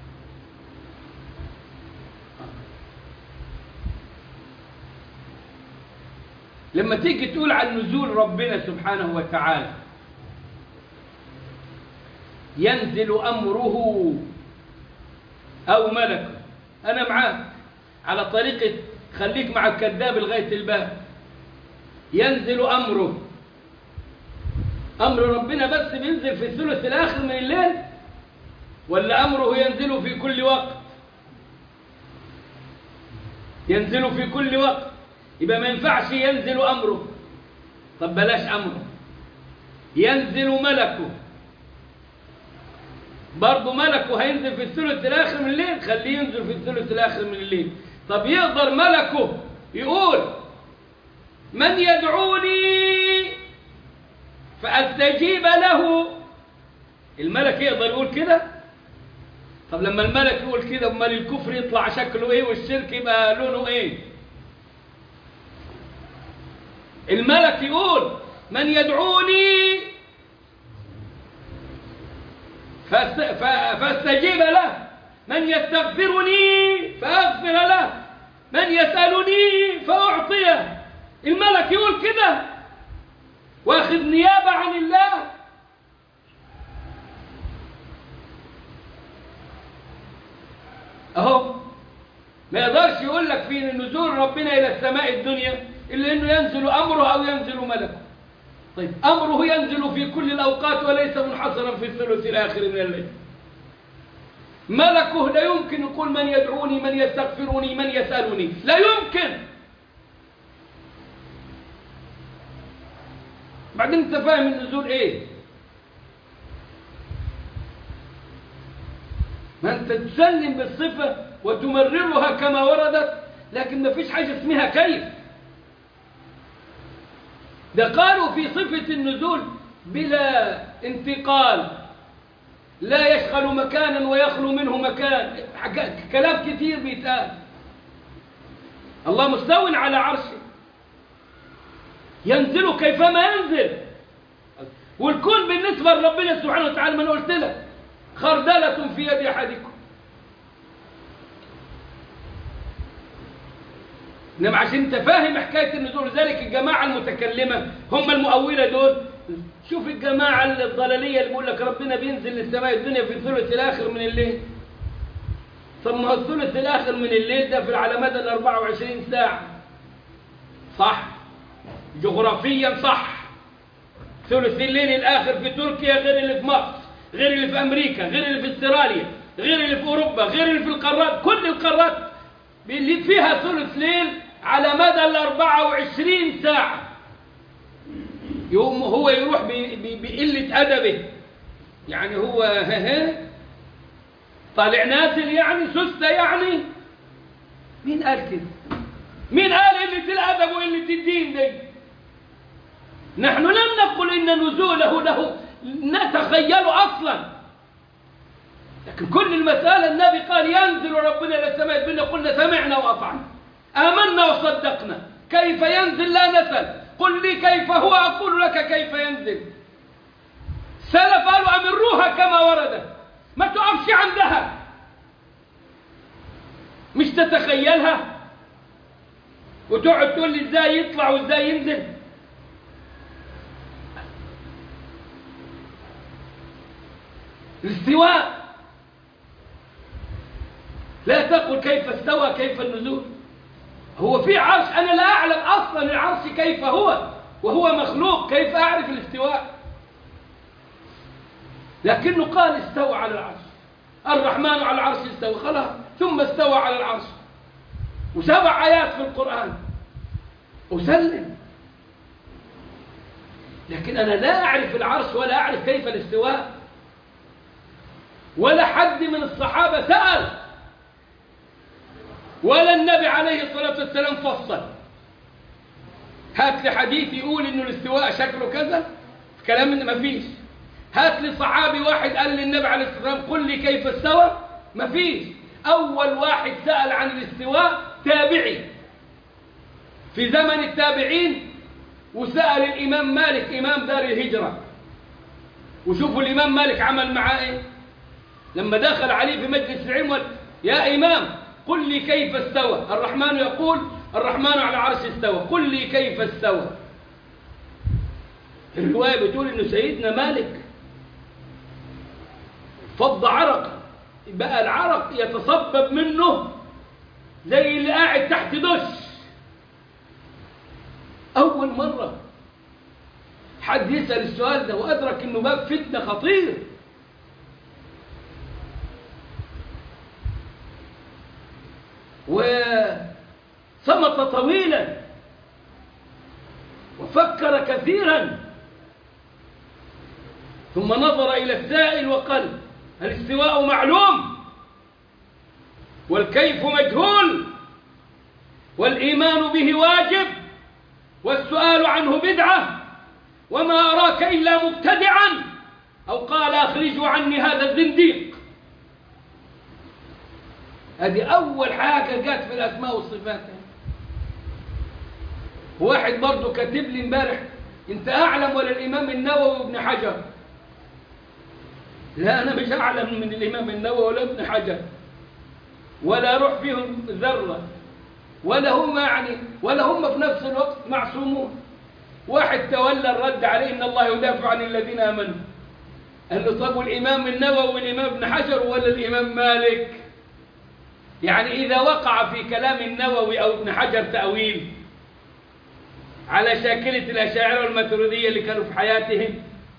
لما تيجي تقول عن نزول ربنا سبحانه وتعالى ينزل أمره أو ملكه أنا معاك على طريقة خليك مع الكذاب لغاية الباب ينزل أمره أمر ربنا بس بينزل في الثلث الآخر من الليل ولا أمره ينزل في كل وقت ينزل في كل وقت يبقى ما ينفعش ينزل أمره طب بلاش أمره ينزل ملكه برضه ملكه هينزل في الثلث الآخر من الليل خليه ينزل في الثلث الآخر من الليل طب يقدر ملكه يقول من يدعوني فأستجيب له الملك يقدر يقول كده طب لما الملك يقول كده امال الكفر يطلع شكله ايه والشرك يبقى لونه ايه الملك يقول من يدعوني فاست... ف... فاستجيب له من يستغفرني فاغفر له من يسألني فأعطيه الملك يقول كده واخذ نيابة عن الله اهو ما يقدرش يقول لك في نزول ربنا الى السماء الدنيا الا انه ينزل امره او ينزل ملكه طيب امره ينزل في كل الاوقات وليس منحصرا في الثلث الاخر من الليل ملكه لا يمكن يقول من يدعوني من يستغفرني من يسالني لا يمكن بعدين انت فاهم النزول ايه ما انت تسلم بالصفة وتمررها كما وردت لكن ما فيش حاجة اسمها كيف ده قالوا في صفة النزول بلا انتقال لا يشغل مكانا ويخلو منه مكان حاجة- كلام كتير بيتقال الله مستو على عرشه ينزل كيفما ينزل والكون بالنسبة لربنا سبحانه وتعالى ما أنا قلت لك خردلة في يد أحدكم إنما عشان أنت فاهم حكاية النزول ذلك الجماعة المتكلمة هم المؤولة دول شوف الجماعة الضلالية اللي بيقول لك ربنا بينزل للسماء الدنيا في الثلث الآخر من الليل طب ما هو الثلث الآخر من الليل ده في على مدى ال 24 ساعة صح جغرافيا صح ثلث الليل الآخر في تركيا غير اللي في مصر غير اللي في أمريكا غير اللي في استراليا غير اللي في أوروبا غير اللي في القارات كل القارات اللي فيها ثلث ليل على مدى ال 24 ساعة يوم هو يروح ب- ب- بقلة أدبه يعني هو ها طالع نازل يعني سستة يعني مين قال كده مين قال قلة الأدب وقلة الدين دي نحن لم نقل إن نزوله له نتخيله أصلا لكن كل المسألة النبي قال ينزل ربنا إلى السماء الدنيا قلنا سمعنا وأطعنا آمنا وصدقنا كيف ينزل لا نسأل قل لي كيف هو أقول لك كيف ينزل سلف قالوا أمروها كما وردت ما تقفش عندها مش تتخيلها وتقعد تقول لي ازاي يطلع وازاي ينزل الاستواء لا تقل كيف استوى كيف النزول هو في عرش أنا لا أعلم أصلا العرش كيف هو وهو مخلوق كيف أعرف الاستواء لكنه قال استوى على العرش الرحمن على العرش استوى خلاص ثم استوى على العرش وسبع آيات في القرآن أسلم لكن أنا لا أعرف العرش ولا أعرف كيف الاستواء ولا حد من الصحابة سأل ولا النبي عليه الصلاة والسلام فصل هات لي حديث يقول إنه الاستواء شكله كذا كلام إن مفيش هات لي صحابي واحد قال للنبي عليه الصلاة والسلام قل لي كيف استوى مفيش أول واحد سأل عن الاستواء تابعي في زمن التابعين وسأل الإمام مالك إمام دار الهجرة وشوفوا الإمام مالك عمل معاه إيه لما دخل عليه في مجلس العلم وقال يا إمام قل لي كيف استوى الرحمن يقول الرحمن على عرش استوى قل لي كيف استوى الرواية بتقول إنه سيدنا مالك فض عرق بقى العرق يتصبب منه زي اللي قاعد تحت دش أول مرة حد يسأل السؤال ده وأدرك إنه باب فتنة خطير وصمت طويلا وفكر كثيرا ثم نظر إلى السائل وقال الاستواء معلوم والكيف مجهول والإيمان به واجب والسؤال عنه بدعة وما أراك إلا مبتدعا أو قال أخرجوا عني هذا الزنديق هذه أول حاجة جت في الأسماء والصفات واحد برضه كاتب لي امبارح أنت أعلم ولا الإمام النووي وابن حجر لا أنا مش أعلم من الإمام النووي ولا ابن حجر ولا أروح فيهم ذرة ولا هم يعني ولا هم في نفس الوقت معصومون واحد تولى الرد عليه إن الله يدافع عن الذين آمنوا قال له طب والإمام النووي والإمام ابن حجر ولا الإمام مالك يعني إذا وقع في كلام النووي أو ابن حجر تأويل على شاكلة الأشاعرة والماتريدية اللي كانوا في حياتهم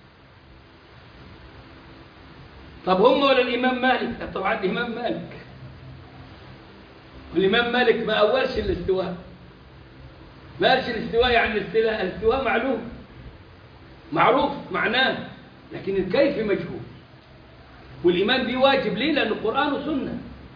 طب هم ولا الإمام مالك؟ طبعا الإمام مالك والإمام مالك ما أولش الاستواء ما قالش الاستواء يعني الاستواء الاستواء معلوم معروف معناه لكن الكيف مجهول والإيمان به واجب ليه؟ لأنه قرآن وسنة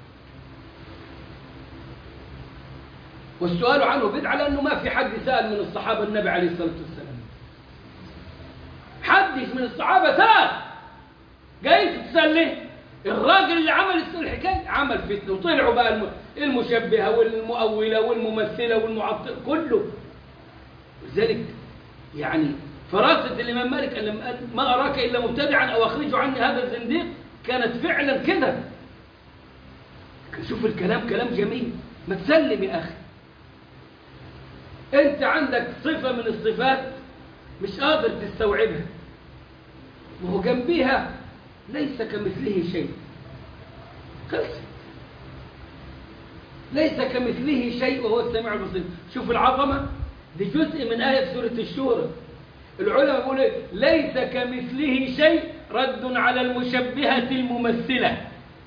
والسؤال عنه بدعة لأنه ما في حد سأل من الصحابة النبي عليه الصلاة والسلام حدش من الصحابة سأل جاي تسأل ليه؟ الراجل اللي عمل الحكاية عمل فتنة وطلعوا بقى الم- المشبهة والمؤولة والممثلة والمعطلة كله لذلك يعني فراسة الإمام مالك أن لم أ- ما أراك إلا مبتدعا أو أخرجوا عني هذا الزنديق كانت فعلا كده شوف الكلام كلام جميل ما تسلم يا أخي أنت عندك صفة من الصفات مش قادر تستوعبها وهو جنبيها ليس كمثله شيء خلصت ليس كمثله شيء وهو السميع البصير شوف العظمة دي جزء من آية سورة الشورى العلماء يقولوا إيه؟ ليس كمثله شيء رد على المشبهة الممثلة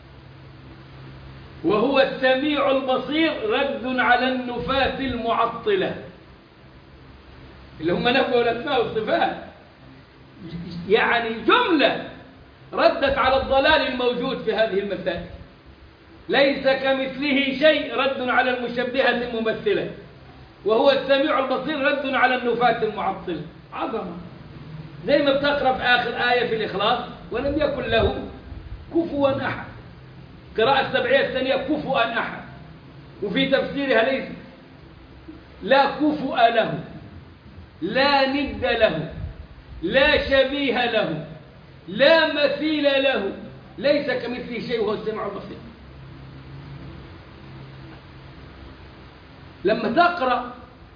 وهو السميع البصير رد على النفاة المعطلة اللي هم نفوا الأسماء والصفات يعني جملة ردت على الضلال الموجود في هذه المسائل ليس كمثله شيء رد على المشبهة الممثلة وهو السميع البصير رد على النفاة المعطلة عظمة زي ما بتقرأ في آخر آية في الإخلاص ولم يكن له كفوا أحد قراءة السبعية الثانية كفوا أحد وفي تفسيرها ليس لا كفؤ له لا ند له لا شبيه له لا مثيل له ليس كمثله شيء وهو السميع البصير لما تقرأ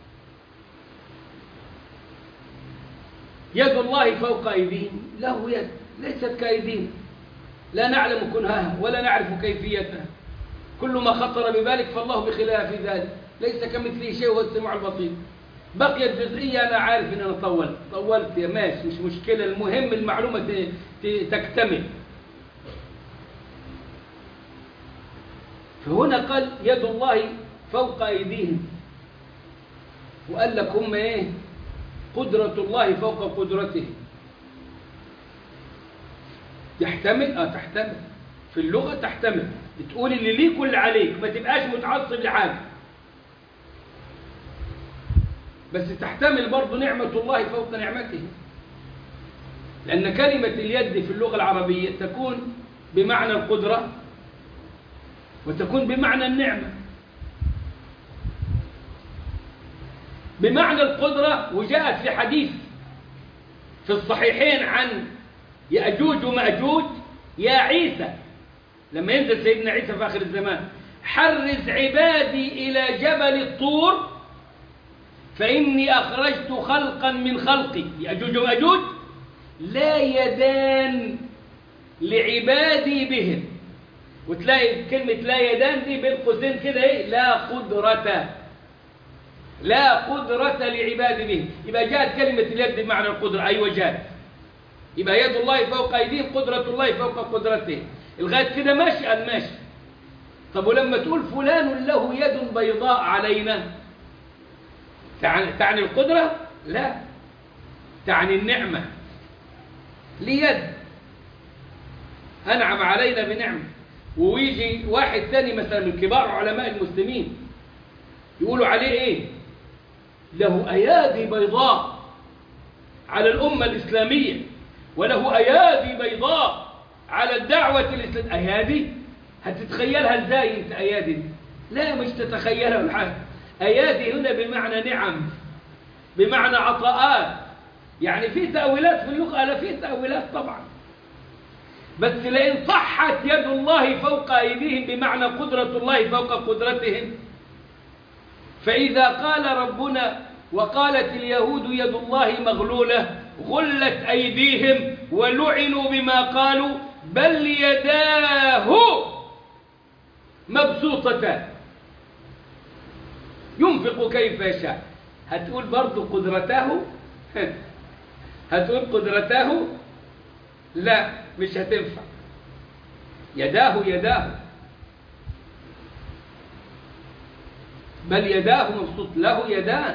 يد الله فوق أيديهم له يد ليست كأيدينا لا نعلم كنهاها ولا نعرف كيفيتها كل ما خطر ببالك فالله بخلاف ذلك ليس كمثله شيء وهو السميع البصير بقيت جزئية أنا عارف إن أنا طولت طولت يا ماشي مش مشكلة المهم المعلومة ت- ت- تكتمل فهنا قال يد الله فوق أيديهم وقال لك هم إيه قدرة الله فوق قدرته يحتمل اه تحتمل في اللغة تحتمل بتقول اللي ليك واللي عليك ما تبقاش متعصب لحاجة بس تحتمل برضه نعمة الله فوق نعمته لأن كلمة اليد في اللغة العربية تكون بمعنى القدرة وتكون بمعنى النعمة بمعنى القدرة وجاءت في حديث في الصحيحين عن يأجوج ومأجوج يا عيسى لما ينزل سيدنا عيسى في آخر الزمان حرز عبادي إلى جبل الطور فإني أخرجت خلقا من خلقي يأجوج ومأجوج لا يدان لعبادي بهم وتلاقي كلمة لا يدان دي بين قوسين كده ايه لا قدرة لا قدرة لعباد به يبقى جاءت كلمة اليد بمعنى القدرة أيوة جاءت يبقى يد الله فوق أيديهم قدرة الله فوق قدرته لغاية كده ماشي قال ماشي طب ولما تقول فلان له يد بيضاء علينا تعني, تعني القدرة لا تعني النعمة ليد أنعم علينا بنعمة ويجي واحد ثاني مثلا من كبار علماء المسلمين يقولوا عليه ايه له ايادي بيضاء على الامه الاسلاميه وله ايادي بيضاء على الدعوه الاسلاميه ايادي هتتخيلها ازاي انت ايادي دي؟ لا مش تتخيلها ولا حاجه ايادي هنا بمعنى نعم بمعنى عطاءات يعني في تاويلات في اللغه لا في تاويلات طبعا بس لئن صحت يد الله فوق ايديهم بمعنى قدره الله فوق قدرتهم فإذا قال ربنا وقالت اليهود يد الله مغلولة غلت أيديهم ولعنوا بما قالوا بل يداه مبسوطتان ينفق كيف يشاء هتقول برضو قدرته هتقول قدرته لا مش هتنفع يداه يداه بل يداه مبسوط له يدان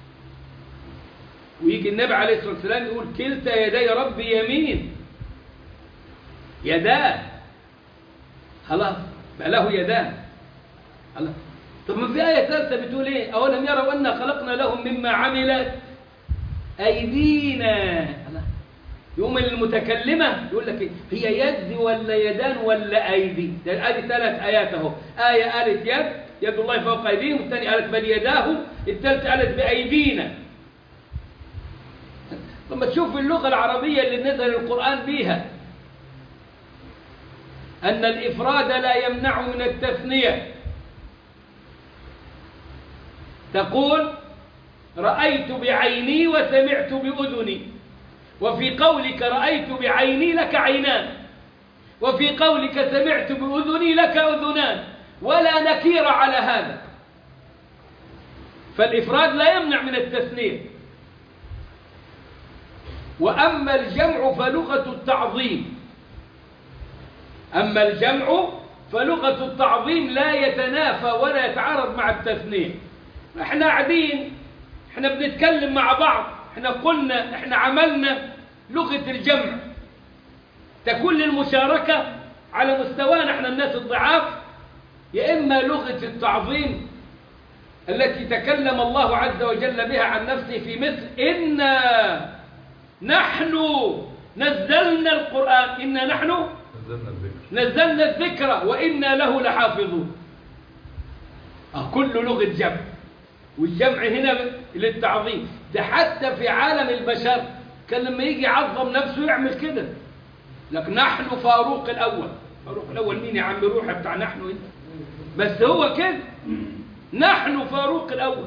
ويجي النبي عليه الصلاة والسلام يقول كلتا يدي ربي يمين يداه خلاص بقى له يدان خلاص طب ما في آية ثالثة بتقول إيه أولم يروا أنا خلقنا لهم مما عملت أيدينا خلاص. يقوم المتكلمة يقول لك إيه؟ هي يد ولا يدان ولا أيدي ده ادي ثلاث آيات أهو آية قالت يد يد الله فوق أيديهم الثانية قالت بل يداه الثالثة قالت بأيدينا لما تشوف اللغة العربية اللي نزل القرآن بيها أن الإفراد لا يمنع من التثنية تقول رأيت بعيني وسمعت بأذني وفي قولك رأيت بعيني لك عينان وفي قولك سمعت بأذني لك أذنان ولا نكير على هذا فالإفراد لا يمنع من التثنية وأما الجمع فلغة التعظيم أما الجمع فلغة التعظيم لا يتنافى ولا يتعارض مع التثنية احنا قاعدين احنا بنتكلم مع بعض احنا قلنا احنا عملنا لغة الجمع تكون للمشاركة على مستوانا احنا الناس الضعاف يا إما لغة التعظيم التي تكلم الله عز وجل بها عن نفسه في مثل إنا نحن نزلنا القرآن إنا نحن نزلنا الذكر نزلنا الذكر وإنا له لحافظون آه كل لغة جمع والجمع هنا للتعظيم ده حتى في عالم البشر كان لما يجي يعظم نفسه يعمل كده لك نحن فاروق الأول فاروق الأول مين يا عم روح بتاع نحن انت بس هو كده نحن فاروق الأول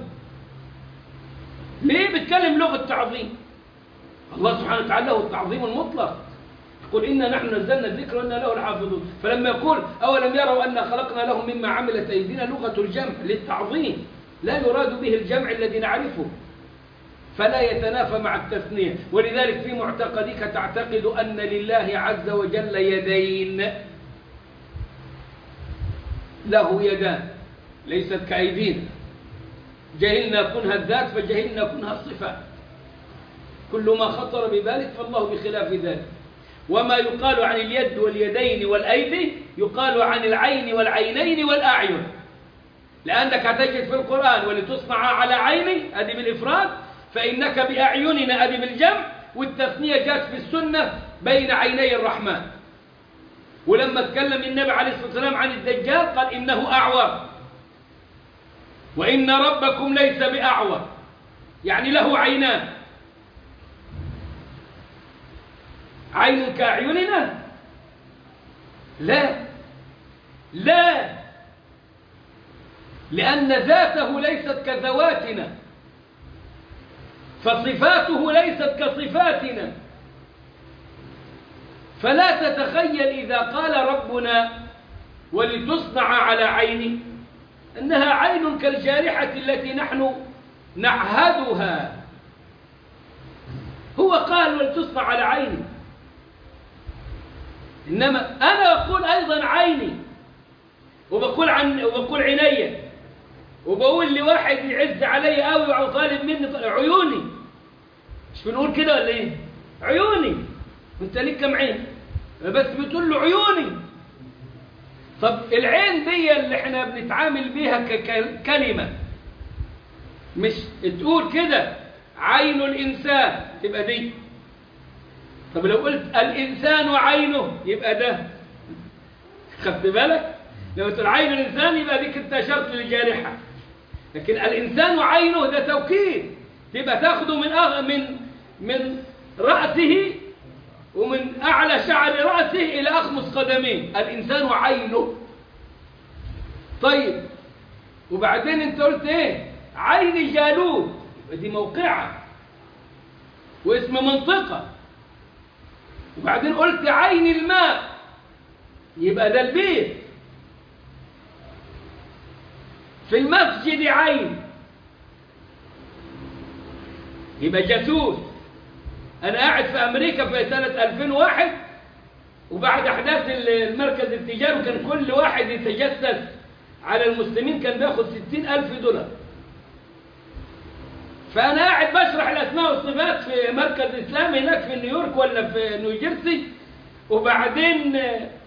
ليه بيتكلم لغة تعظيم الله سبحانه وتعالى له التعظيم المطلق يقول إنا نحن نزلنا الذكر وإنا له لحافظون فلما يقول أولم يروا أن خلقنا لهم مما عملت أيدينا لغة الجمع للتعظيم لا يراد به الجمع الذي نعرفه فلا يتنافى مع التثنية ولذلك في معتقدك تعتقد أن لله عز وجل يدين له يدان ليست كأيدينا جهلنا كنها الذات فجهلنا كنها الصفات كل ما خطر ببالك فالله بخلاف ذلك وما يقال عن اليد واليدين والأيدي يقال عن العين والعينين والأعين لأنك هتجد في القرآن ولتصنع على عيني أدي بالإفراد فإنك بأعيننا أدي بالجمع والتثنية جاءت في السنة بين عيني الرحمن ولما تكلم النبي عليه الصلاة والسلام عن الدجال قال إنه أعور وإن ربكم ليس بأعور يعني له عينان عين كأعيننا لا لا لأن ذاته ليست كذواتنا فصفاته ليست كصفاتنا فلا تتخيل إذا قال ربنا ولتصنع على عيني أنها عين كالجارحة التي نحن نعهدها هو قال ولتصنع على عيني إنما أنا أقول أيضا عيني وبقول عن وبقول عيني وبقول لواحد يعز علي قوي وطالب مني طالب عيوني مش بنقول كده ولا ايه عيوني انت ليك كم عين بس بتقول له عيوني طب العين دي اللي احنا بنتعامل بيها ككلمه مش تقول كده عين الانسان تبقى دي طب لو قلت الانسان عينه يبقى ده خدت بالك لو تقول عين الانسان يبقى ديك انت اشرت للجارحه لكن الانسان عينه ده توكيد تبقى تاخده من أغ... من من راسه ومن اعلى شعر راسه الى اخمص قدميه الانسان عينه طيب وبعدين انت قلت ايه عين جالوت يبقى دي موقعه واسم منطقه وبعدين قلت عين الماء يبقى ده البيت في المسجد عين يبقى جاسوس أنا قاعد في أمريكا في سنة 2001 وبعد أحداث المركز التجاري كان كل واحد يتجسس على المسلمين كان بياخد 60 ألف دولار فأنا قاعد بشرح الأسماء والصفات في مركز إسلامي هناك في نيويورك ولا في نيوجيرسي وبعدين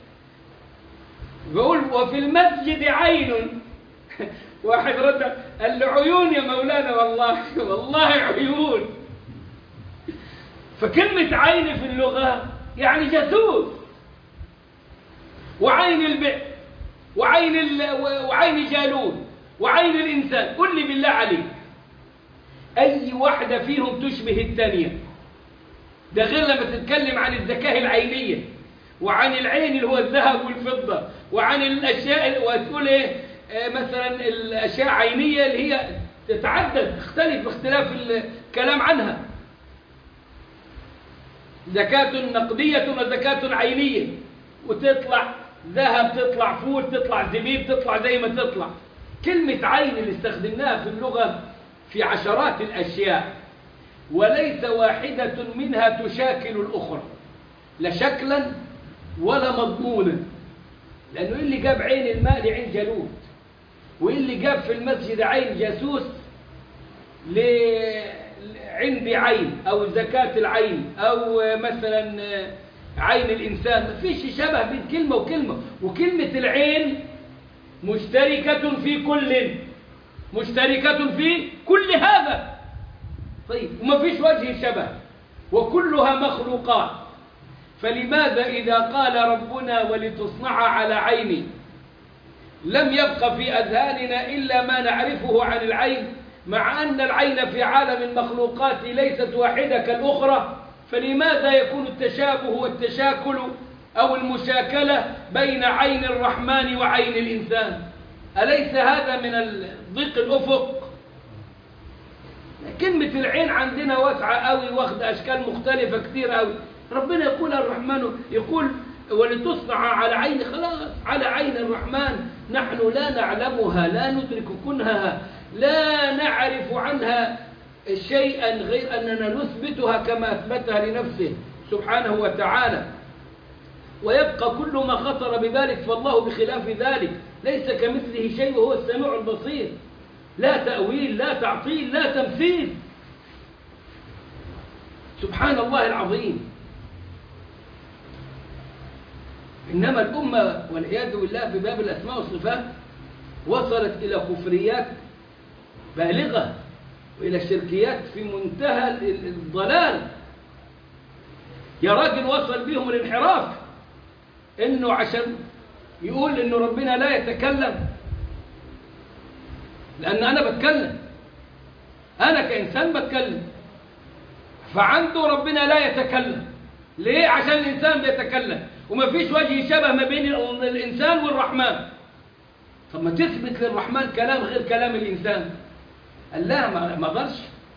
بقول وفي المسجد عين واحد رد قال له عيون يا مولانا والله والله عيون فكلمة عين في اللغة يعني جاسوس وعين البئر وعين ال... وعين جالوت وعين الإنسان قل لي بالله عليك أي واحدة فيهم تشبه الثانية ده غير لما تتكلم عن الزكاة العينية وعن العين اللي هو الذهب والفضة وعن الأشياء وتقول إيه آه مثلا الأشياء عينية اللي هي تتعدد تختلف باختلاف الكلام عنها زكاة نقدية وزكاة عينية وتطلع ذهب تطلع فول تطلع زبيب تطلع زي ما تطلع كلمة عين اللي استخدمناها في اللغة في عشرات الأشياء وليس واحدة منها تشاكل الأخرى لا شكلا ولا مضمونا لأنه إيه اللي جاب عين الماء لعين جالوت وإيه اللي جاب في المسجد عين جاسوس عندي عين أو زكاة العين أو مثلا عين الإنسان ما فيش شبه بين كلمة وكلمة وكلمة العين مشتركة في كل مشتركة في كل هذا طيب وما فيش وجه شبه وكلها مخلوقات فلماذا إذا قال ربنا ولتصنع على عيني لم يبق في أذهاننا إلا ما نعرفه عن العين مع أن العين في عالم المخلوقات ليست واحدة كالأخرى فلماذا يكون التشابه والتشاكل أو المشاكلة بين عين الرحمن وعين الإنسان أليس هذا من ضيق الأفق كلمة العين عندنا واسعة قوي واخد أشكال مختلفة كثير قوي ربنا يقول الرحمن يقول ولتصنع على عين خلاص على عين الرحمن نحن لا نعلمها لا ندرك كنهها لا نعرف عنها شيئا غير أننا نثبتها كما أثبتها لنفسه سبحانه وتعالى ويبقى كل ما خطر بذلك فالله بخلاف ذلك ليس كمثله شيء وهو السميع البصير لا تأويل لا تعطيل لا تمثيل سبحان الله العظيم إنما الأمة والعياذ بالله في باب الأسماء والصفات وصلت إلى كفريات بالغة وإلى شركيات في منتهى الضلال يا راجل وصل بهم الانحراف إنه عشان يقول إنه ربنا لا يتكلم لأن أنا بتكلم أنا كإنسان بتكلم فعنده ربنا لا يتكلم ليه؟ عشان الإنسان بيتكلم وما فيش وجه شبه ما بين الإنسان والرحمن طب ما تثبت للرحمن كلام غير كلام الإنسان قال لا ما اقدرش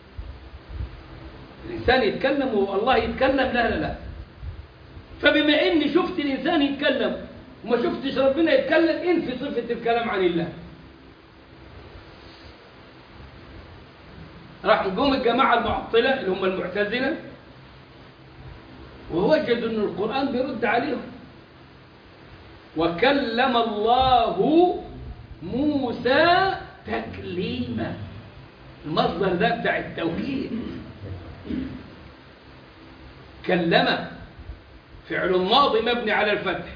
الإنسان يتكلم والله يتكلم لا لا لا فبما إني شفت الإنسان يتكلم وما شفتش ربنا يتكلم انفي صفة الكلام عن الله راح جم الجماعة المعطلة اللي هم المعتزلة ووجدوا أن القرآن بيرد عليهم وكلم الله موسى تكليما المصدر ده بتاع التوكيد كلم فعل ماضي مبني على الفتح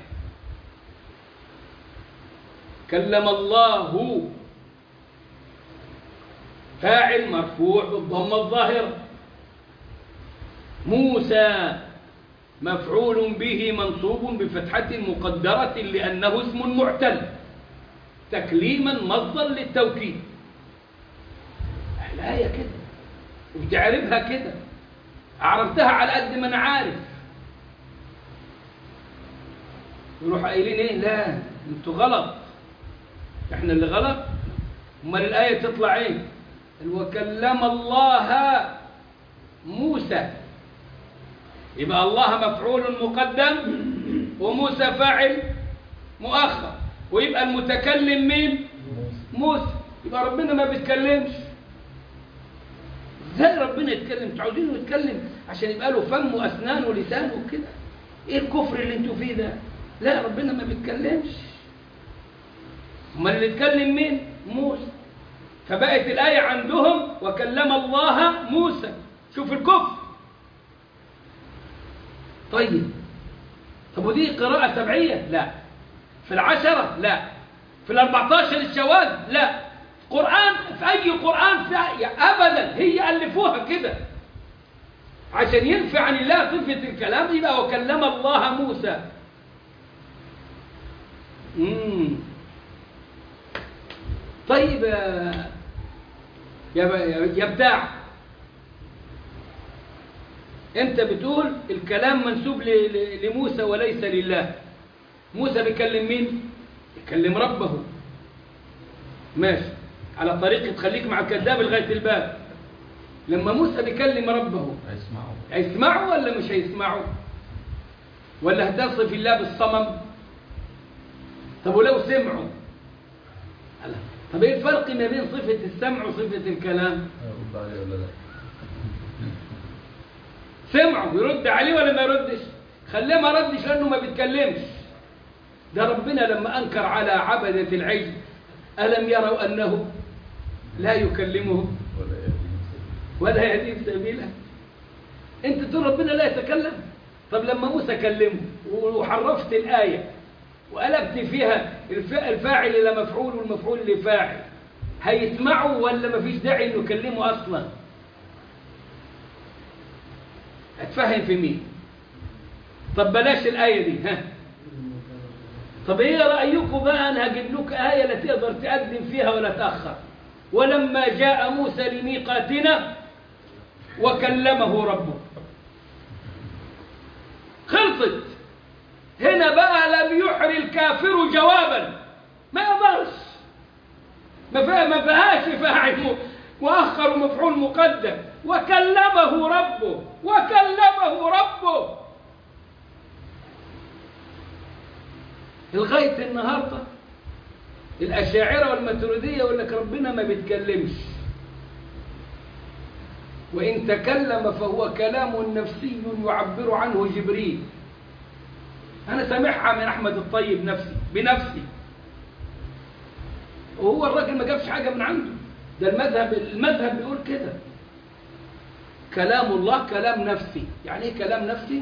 كلم الله فاعل مرفوع بالضمه الظاهره موسى مفعول به منصوب بفتحة مقدرة لأنه اسم معتل تكليما مصدر للتوكيد الآية كده وبتعرفها كده عرفتها على قد ما أنا عارف يروح قايلين ايه لا انتوا غلط احنا اللي غلط امال الايه تطلع ايه وكلم الله موسى يبقى الله مفعول مقدم وموسى فاعل مؤخر ويبقى المتكلم مين موسى يبقى ربنا ما بيتكلمش ازاي ربنا يتكلم تعودينه يتكلم عشان يبقى له فم واسنان ولسان وكده ايه الكفر اللي انتوا فيه ده لا ربنا ما بيتكلمش امال اللي اتكلم مين موسى فبقت الايه عندهم وكلم الله موسى شوف الكفر طيب طب ودي قراءه سبعيه لا في العشره لا في الأربعتاشر الشواذ لا قرآن في أي قرآن في أي أبدا هي ألفوها كده عشان ينفع عن الله صفة الكلام يبقى وكلم الله موسى مم. طيب يا يا يا بتاع انت بتقول الكلام منسوب ل- ل- لموسى وليس لله موسى بيكلم مين يكلم ربه ماشي على طريقة خليك مع الكذاب لغاية الباب لما موسى بيكلم ربه هيسمعوا هيسمعوا ولا مش هيسمعوا ولا هتصف الله بالصمم طب ولو سمعوا هلا. طب ايه الفرق ما بين صفة السمع وصفة الكلام هيرد عليه ولا لا سمعوا يرد عليه ولا ما يردش خليه ما ردش لانه ما بيتكلمش ده ربنا لما انكر على عبدة العجل الم يروا انه لا يكلمهم ولا يهديهم سبيلا ولا يهديهم سبيلا انت تقول ربنا لا يتكلم طب لما موسى كلمه وحرفت الآية وقلبت فيها الف- الفاعل إلى مفعول والمفعول لفاعل هيسمعوا ولا مفيش داعي انه يكلمه اصلا هتفهم في مين طب بلاش الآية دي ها طب ايه رأيكم بقى انا هجيب لك آية لا تقدر تقدم فيها ولا تأخر ولما جاء موسى لميقاتنا وكلمه ربه خلصت هنا بقى لم يحر الكافر جوابا ما يقدرش ما فيها ما فيهاش فاعل م- مؤخر ومفعول مقدم وكلمه ربه وكلمه ربه لغايه النهارده الاشاعره والماتريديه يقول لك ربنا ما بيتكلمش وان تكلم فهو كلام نفسي يعبر عنه جبريل انا سامعها من احمد الطيب نفسي بنفسي وهو الراجل ما جابش حاجه من عنده ده المذهب المذهب بيقول كده كلام الله كلام نفسي يعني ايه كلام نفسي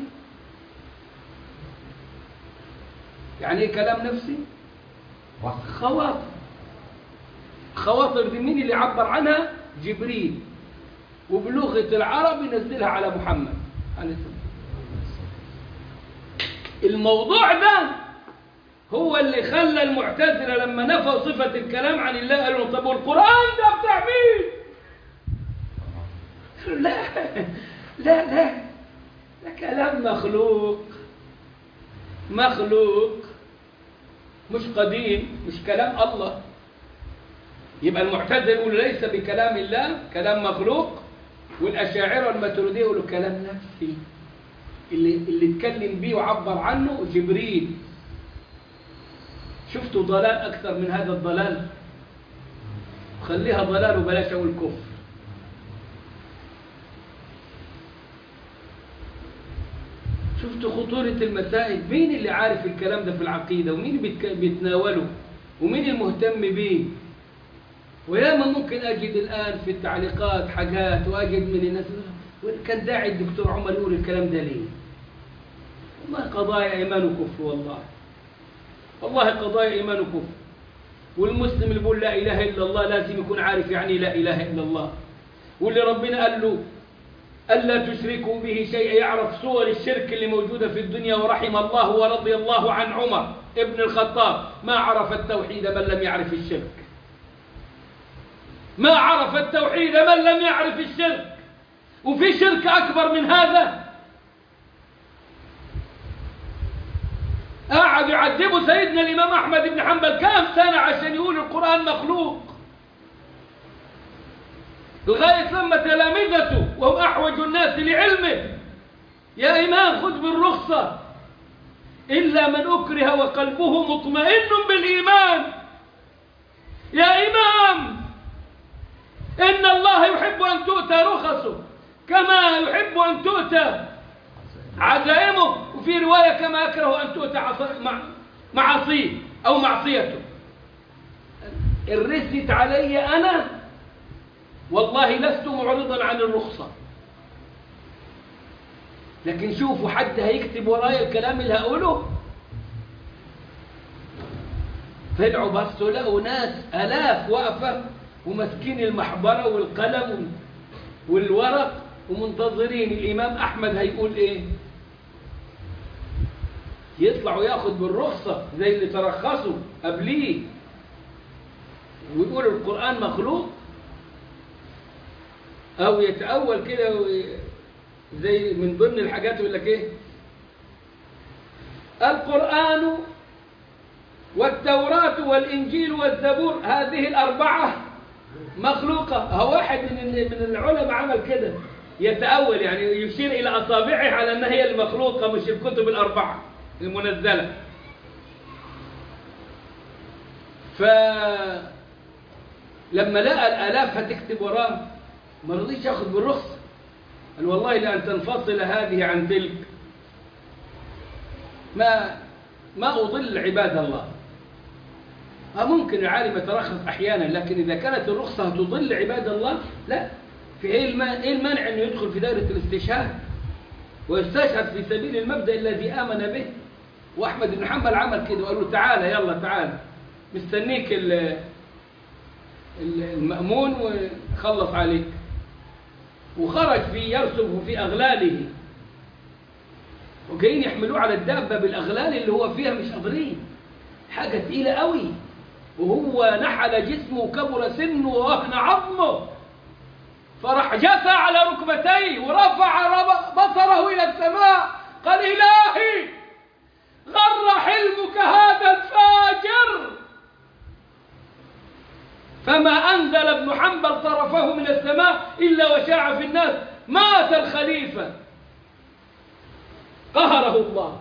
يعني ايه كلام نفسي خواطر خواطر دي مين اللي عبر عنها جبريل وبلغة العرب ينزلها على محمد عليه السلام الموضوع ده هو اللي خلى المعتزلة لما نفوا صفة الكلام عن الله قالوا له، طب والقرآن ده بتاع مين؟ قالوا لا لا لا ده كلام مخلوق مخلوق مش قديم مش كلام الله يبقى المعتزله يقولوا ليس بكلام الله كلام مخلوق والاشاعره والماتريديه يقولوا كلام نفسي اللي اللي اتكلم بيه وعبر عنه جبريل شفتوا ضلال اكثر من هذا الضلال خليها ضلال وبلاش اقول كفر شفتوا خطورة المسائل مين اللي عارف الكلام ده في العقيدة ومين بيتك- بيتناوله ومين المهتم بيه وياما ممكن أجد الآن في التعليقات حاجات وأجد من الناس كان داعي الدكتور عمر يقول الكلام ده ليه والله قضايا إيمان وكفر والله والله قضايا إيمان وكفر والمسلم اللي بيقول لا إله إلا الله لازم يكون عارف يعني لا إله إلا الله واللي ربنا قال له ألا تشركوا به شيئا يعرف صور الشرك اللي موجودة في الدنيا ورحم الله ورضي الله عن عمر ابن الخطاب ما عرف التوحيد من لم يعرف الشرك ما عرف التوحيد من لم يعرف الشرك وفي شرك أكبر من هذا قعد يعذبوا سيدنا الإمام أحمد بن حنبل كام سنة عشان يقول القرآن مخلوق لغاية لما تلامذته وهم أحوج الناس لعلمه يا إمام خذ بالرخصة إلا من أكره وقلبه مطمئن بالإيمان يا إمام أن تؤتى رخصه كما يحب أن تؤتى عزائمه وفي رواية كما يكره أن تؤتى عصا- مع- معاصيه أو معصيته الرست علي أنا والله لست معرضا عن الرخصة لكن شوفوا حد هيكتب ورايا الكلام اللي هقوله طلعوا بصوا لقوا ناس آلاف واقفة وماسكين المحبرة والقلم والورق ومنتظرين الإمام أحمد هيقول إيه يطلع وياخد بالرخصة زي اللي ترخصوا قبليه ويقول القرآن مخلوق أو يتأول كده وي- زي من ضمن الحاجات يقول لك إيه القرآن والتوراة والإنجيل والزبور هذه الأربعة مخلوقة هو واحد من ال- من العلماء عمل كده يتأول يعني يشير إلى أصابعه على أنها هي المخلوقة مش الكتب الأربعة المنزلة فلما لقى الآلاف هتكتب وراه ما رضيش ياخد بالرخصة قال والله لأن تنفصل هذه عن تلك ما ما أضل عباد الله ها ممكن العالم يترخص أحيانا لكن إذا كانت الرخصة تضل عباد الله لا في إيه الما- إيه المانع أنه يدخل في دائرة الاستشهاد ويستشهد في سبيل المبدأ الذي آمن به وأحمد بن حنبل عمل كده وقال له تعالى يلا تعالى مستنيك ال- ال- المأمون وخلص عليك وخرج في يرسب في أغلاله وجايين يحملوه على الدابة بالأغلال اللي هو فيها مش قادرين حاجة تقيلة قوي وهو نحل جسمه وكبر سنه ووهن عظمه فراح جثى على ركبتيه ورفع رب- بصره إلى السماء قال إلهي غر حلمك هذا الفاجر فما أنزل ابن حنبل طرفه من السماء إلا وشاع في الناس مات الخليفة قهره الله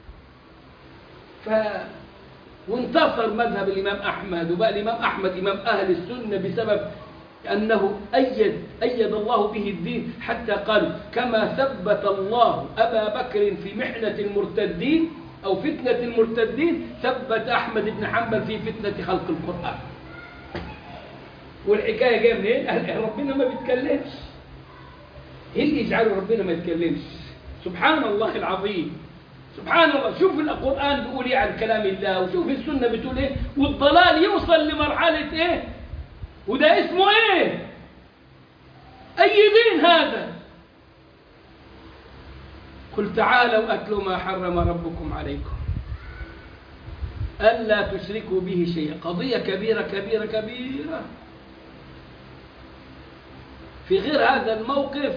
ف وانتصر مذهب الإمام أحمد وبقى الإمام أحمد إمام أهل السنة بسبب أنه أيد أيد الله به الدين حتى قالوا كما ثبت الله أبا بكر في محنة المرتدين أو فتنة المرتدين ثبت أحمد بن حنبل في فتنة خلق القرآن والحكاية جاية منين؟ قال ربنا ما بيتكلمش ايه اللي يجعله ربنا ما يتكلمش سبحان الله العظيم سبحان الله شوف القرآن بيقول ايه عن كلام الله وشوف السنة بتقول ايه والضلال يوصل لمرحلة ايه وده اسمه ايه اي دين هذا قل تعالوا أتلوا ما حرم ربكم عليكم ألا تشركوا به شيئا قضية كبيرة كبيرة كبيرة في غير هذا الموقف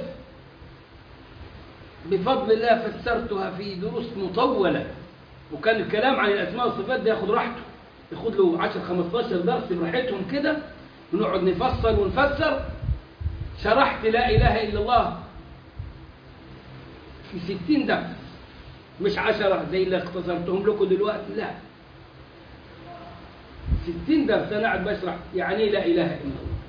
بفضل الله فسرتها في دروس مطولة وكان الكلام عن الأسماء والصفات ده ياخد راحته ياخد له 10 15 درس براحتهم كده ونقعد نفصل ونفسر شرحت لا إله إلا الله في 60 درس مش 10 زي اللي اختصرتهم لكم دلوقتي لا 60 درس أنا قاعد بشرح يعني إيه لا إله إلا الله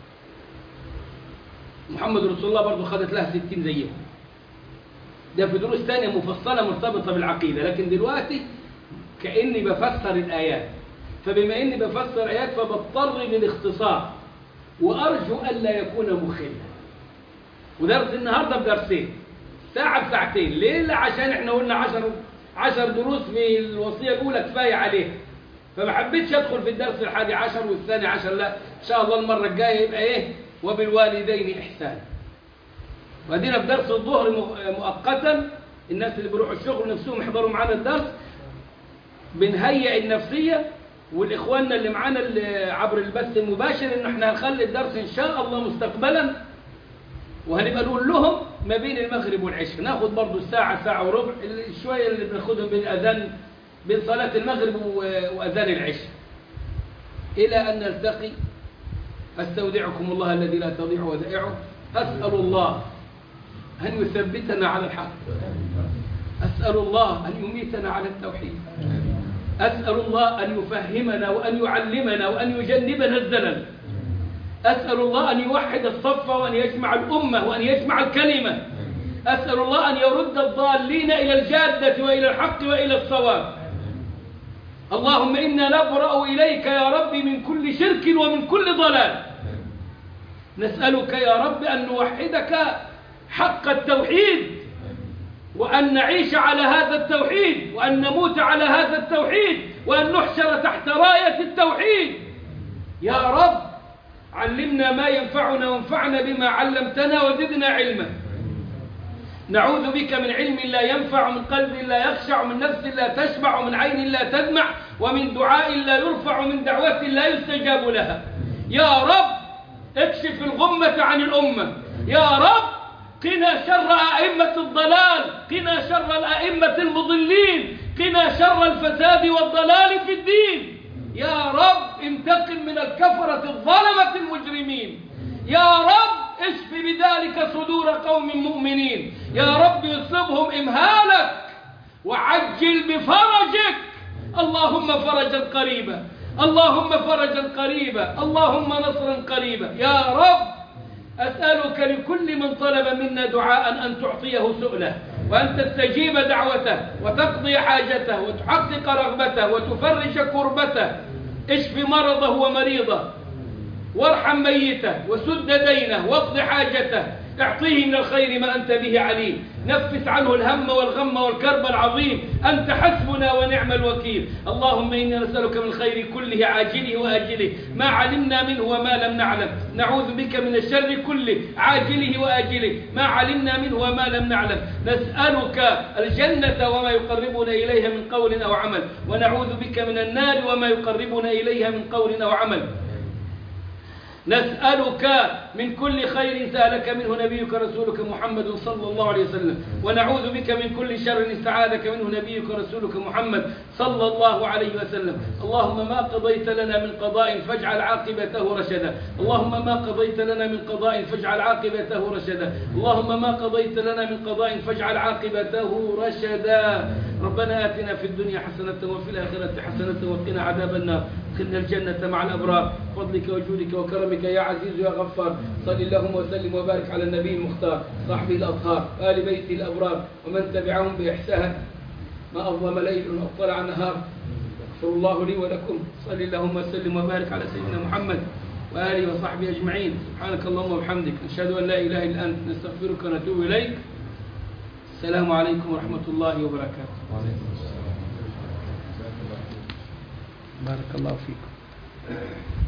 محمد رسول الله برضه خدت لها 60 زيهم ده في دروس تانية مفصلة مرتبطة بالعقيدة لكن دلوقتي كأني بفسر الآيات فبما إني بفسر آيات فبضطر للاختصار وأرجو ألا يكون مخلا ودرس النهاردة بدرسين ساعة بساعتين ليه؟ لا عشان احنا قلنا عشر عشر دروس في الوصية الأولى كفاية عليها فما حبيتش أدخل في الدرس الحادي عشر والثاني عشر لا إن شاء الله المرة الجاية يبقى إيه وبالوالدين إحسانا وادينا في درس الظهر مؤقتا الناس اللي بيروحوا الشغل نفسهم يحضروا معانا الدرس بنهيئ النفسية والإخواننا اللي معانا اللي عبر البث المباشر إن احنا هنخلي الدرس إن شاء الله مستقبلا وهنبقى نقول لهم ما بين المغرب والعشاء ناخد برضو الساعة ساعة وربع الشوية اللي بناخدهم بين أذان بين صلاة المغرب وأذان العشاء إلى أن نلتقي أستودعكم الله الذي لا تضيع ودائعه أسأل الله أن يثبتنا على الحق أسأل الله أن يميتنا على التوحيد أسأل الله أن يفهمنا وأن يعلمنا وأن يجنبنا الزلل أسأل الله أن يوحد الصف وأن يجمع الأمة وأن يجمع الكلمة أسأل الله أن يرد الضالين إلى الجادة وإلى الحق وإلى الصواب اللهم إنا نبرأ إليك يا رب من كل شرك ومن كل ضلال نسألك يا رب أن نوحدك حق التوحيد وأن نعيش على هذا التوحيد وأن نموت على هذا التوحيد وأن نحشر تحت راية التوحيد يا رب علمنا ما ينفعنا وانفعنا بما علمتنا وزدنا علما نعوذ بك من علم لا ينفع من قلب لا يخشع من نفس لا تشبع من عين لا تدمع ومن دعاء لا يرفع من دعوة لا يستجاب لها يا رب اكشف الغمة عن الأمة يا رب قنا شر أئمة الضلال قنا شر الأئمة المضلين قنا شر الفساد والضلال في الدين يا رب انتقم من الكفرة الظلمة المجرمين يا رب اشف بذلك صدور قوم مؤمنين يا رب اصبهم إمهالك وعجل بفرجك اللهم فرجا قريبا اللهم فرجا قريبا اللهم نصرا قريبا يا رب أسألك لكل من طلب منا دعاء أن تعطيه سؤله وأن تستجيب دعوته وتقضي حاجته وتحقق رغبته وتفرج كربته اشف مرضه ومريضه وارحم ميته وسد دينه واقض حاجته اعطيه من الخير ما أنت به عليم نفس عنه الهم والغم والكرب العظيم أنت حسبنا ونعم الوكيل اللهم إنا نسألك من الخير كله عاجله وآجله ما علمنا منه وما لم نعلم نعوذ بك من الشر كله عاجله وآجله ما علمنا منه وما لم نعلم نسألك الجنة وما يقربنا إليها من قول أو عمل ونعوذ بك من النار وما يقربنا إليها من قول أو عمل نسألك من كل خير سألك منه نبيك رسولك محمد صلى الله عليه وسلم ونعوذ بك من كل شر استعاذك منه نبيك رسولك محمد صلى الله عليه وسلم اللهم ما قضيت لنا من قضاء فاجعل عاقبته رشدا اللهم ما قضيت لنا من قضاء فاجعل عاقبته رشدا اللهم ما قضيت لنا من قضاء فاجعل عاقبته رشدا ربنا آتنا في الدنيا حسنة وفي الآخرة حسنة وقنا عذاب النار ادخلنا الجنة مع الأبرار فضلك وجودك وكرمك يا عزيز يا غفار صل اللهم وسلم وبارك على النبي المختار صاحبه الأطهار آل بيته الأبرار ومن تبعهم بإحسان ما أظلم ليل وأطلع نهار اغفر الله لي ولكم صل اللهم وسلم وبارك على سيدنا محمد وآله وصحبه أجمعين سبحانك اللهم وبحمدك نشهد أن لا إله إلا أنت نستغفرك ونتوب إليك السلام عليكم ورحمة الله وبركاته وعليكم السلام بارك الله فيكم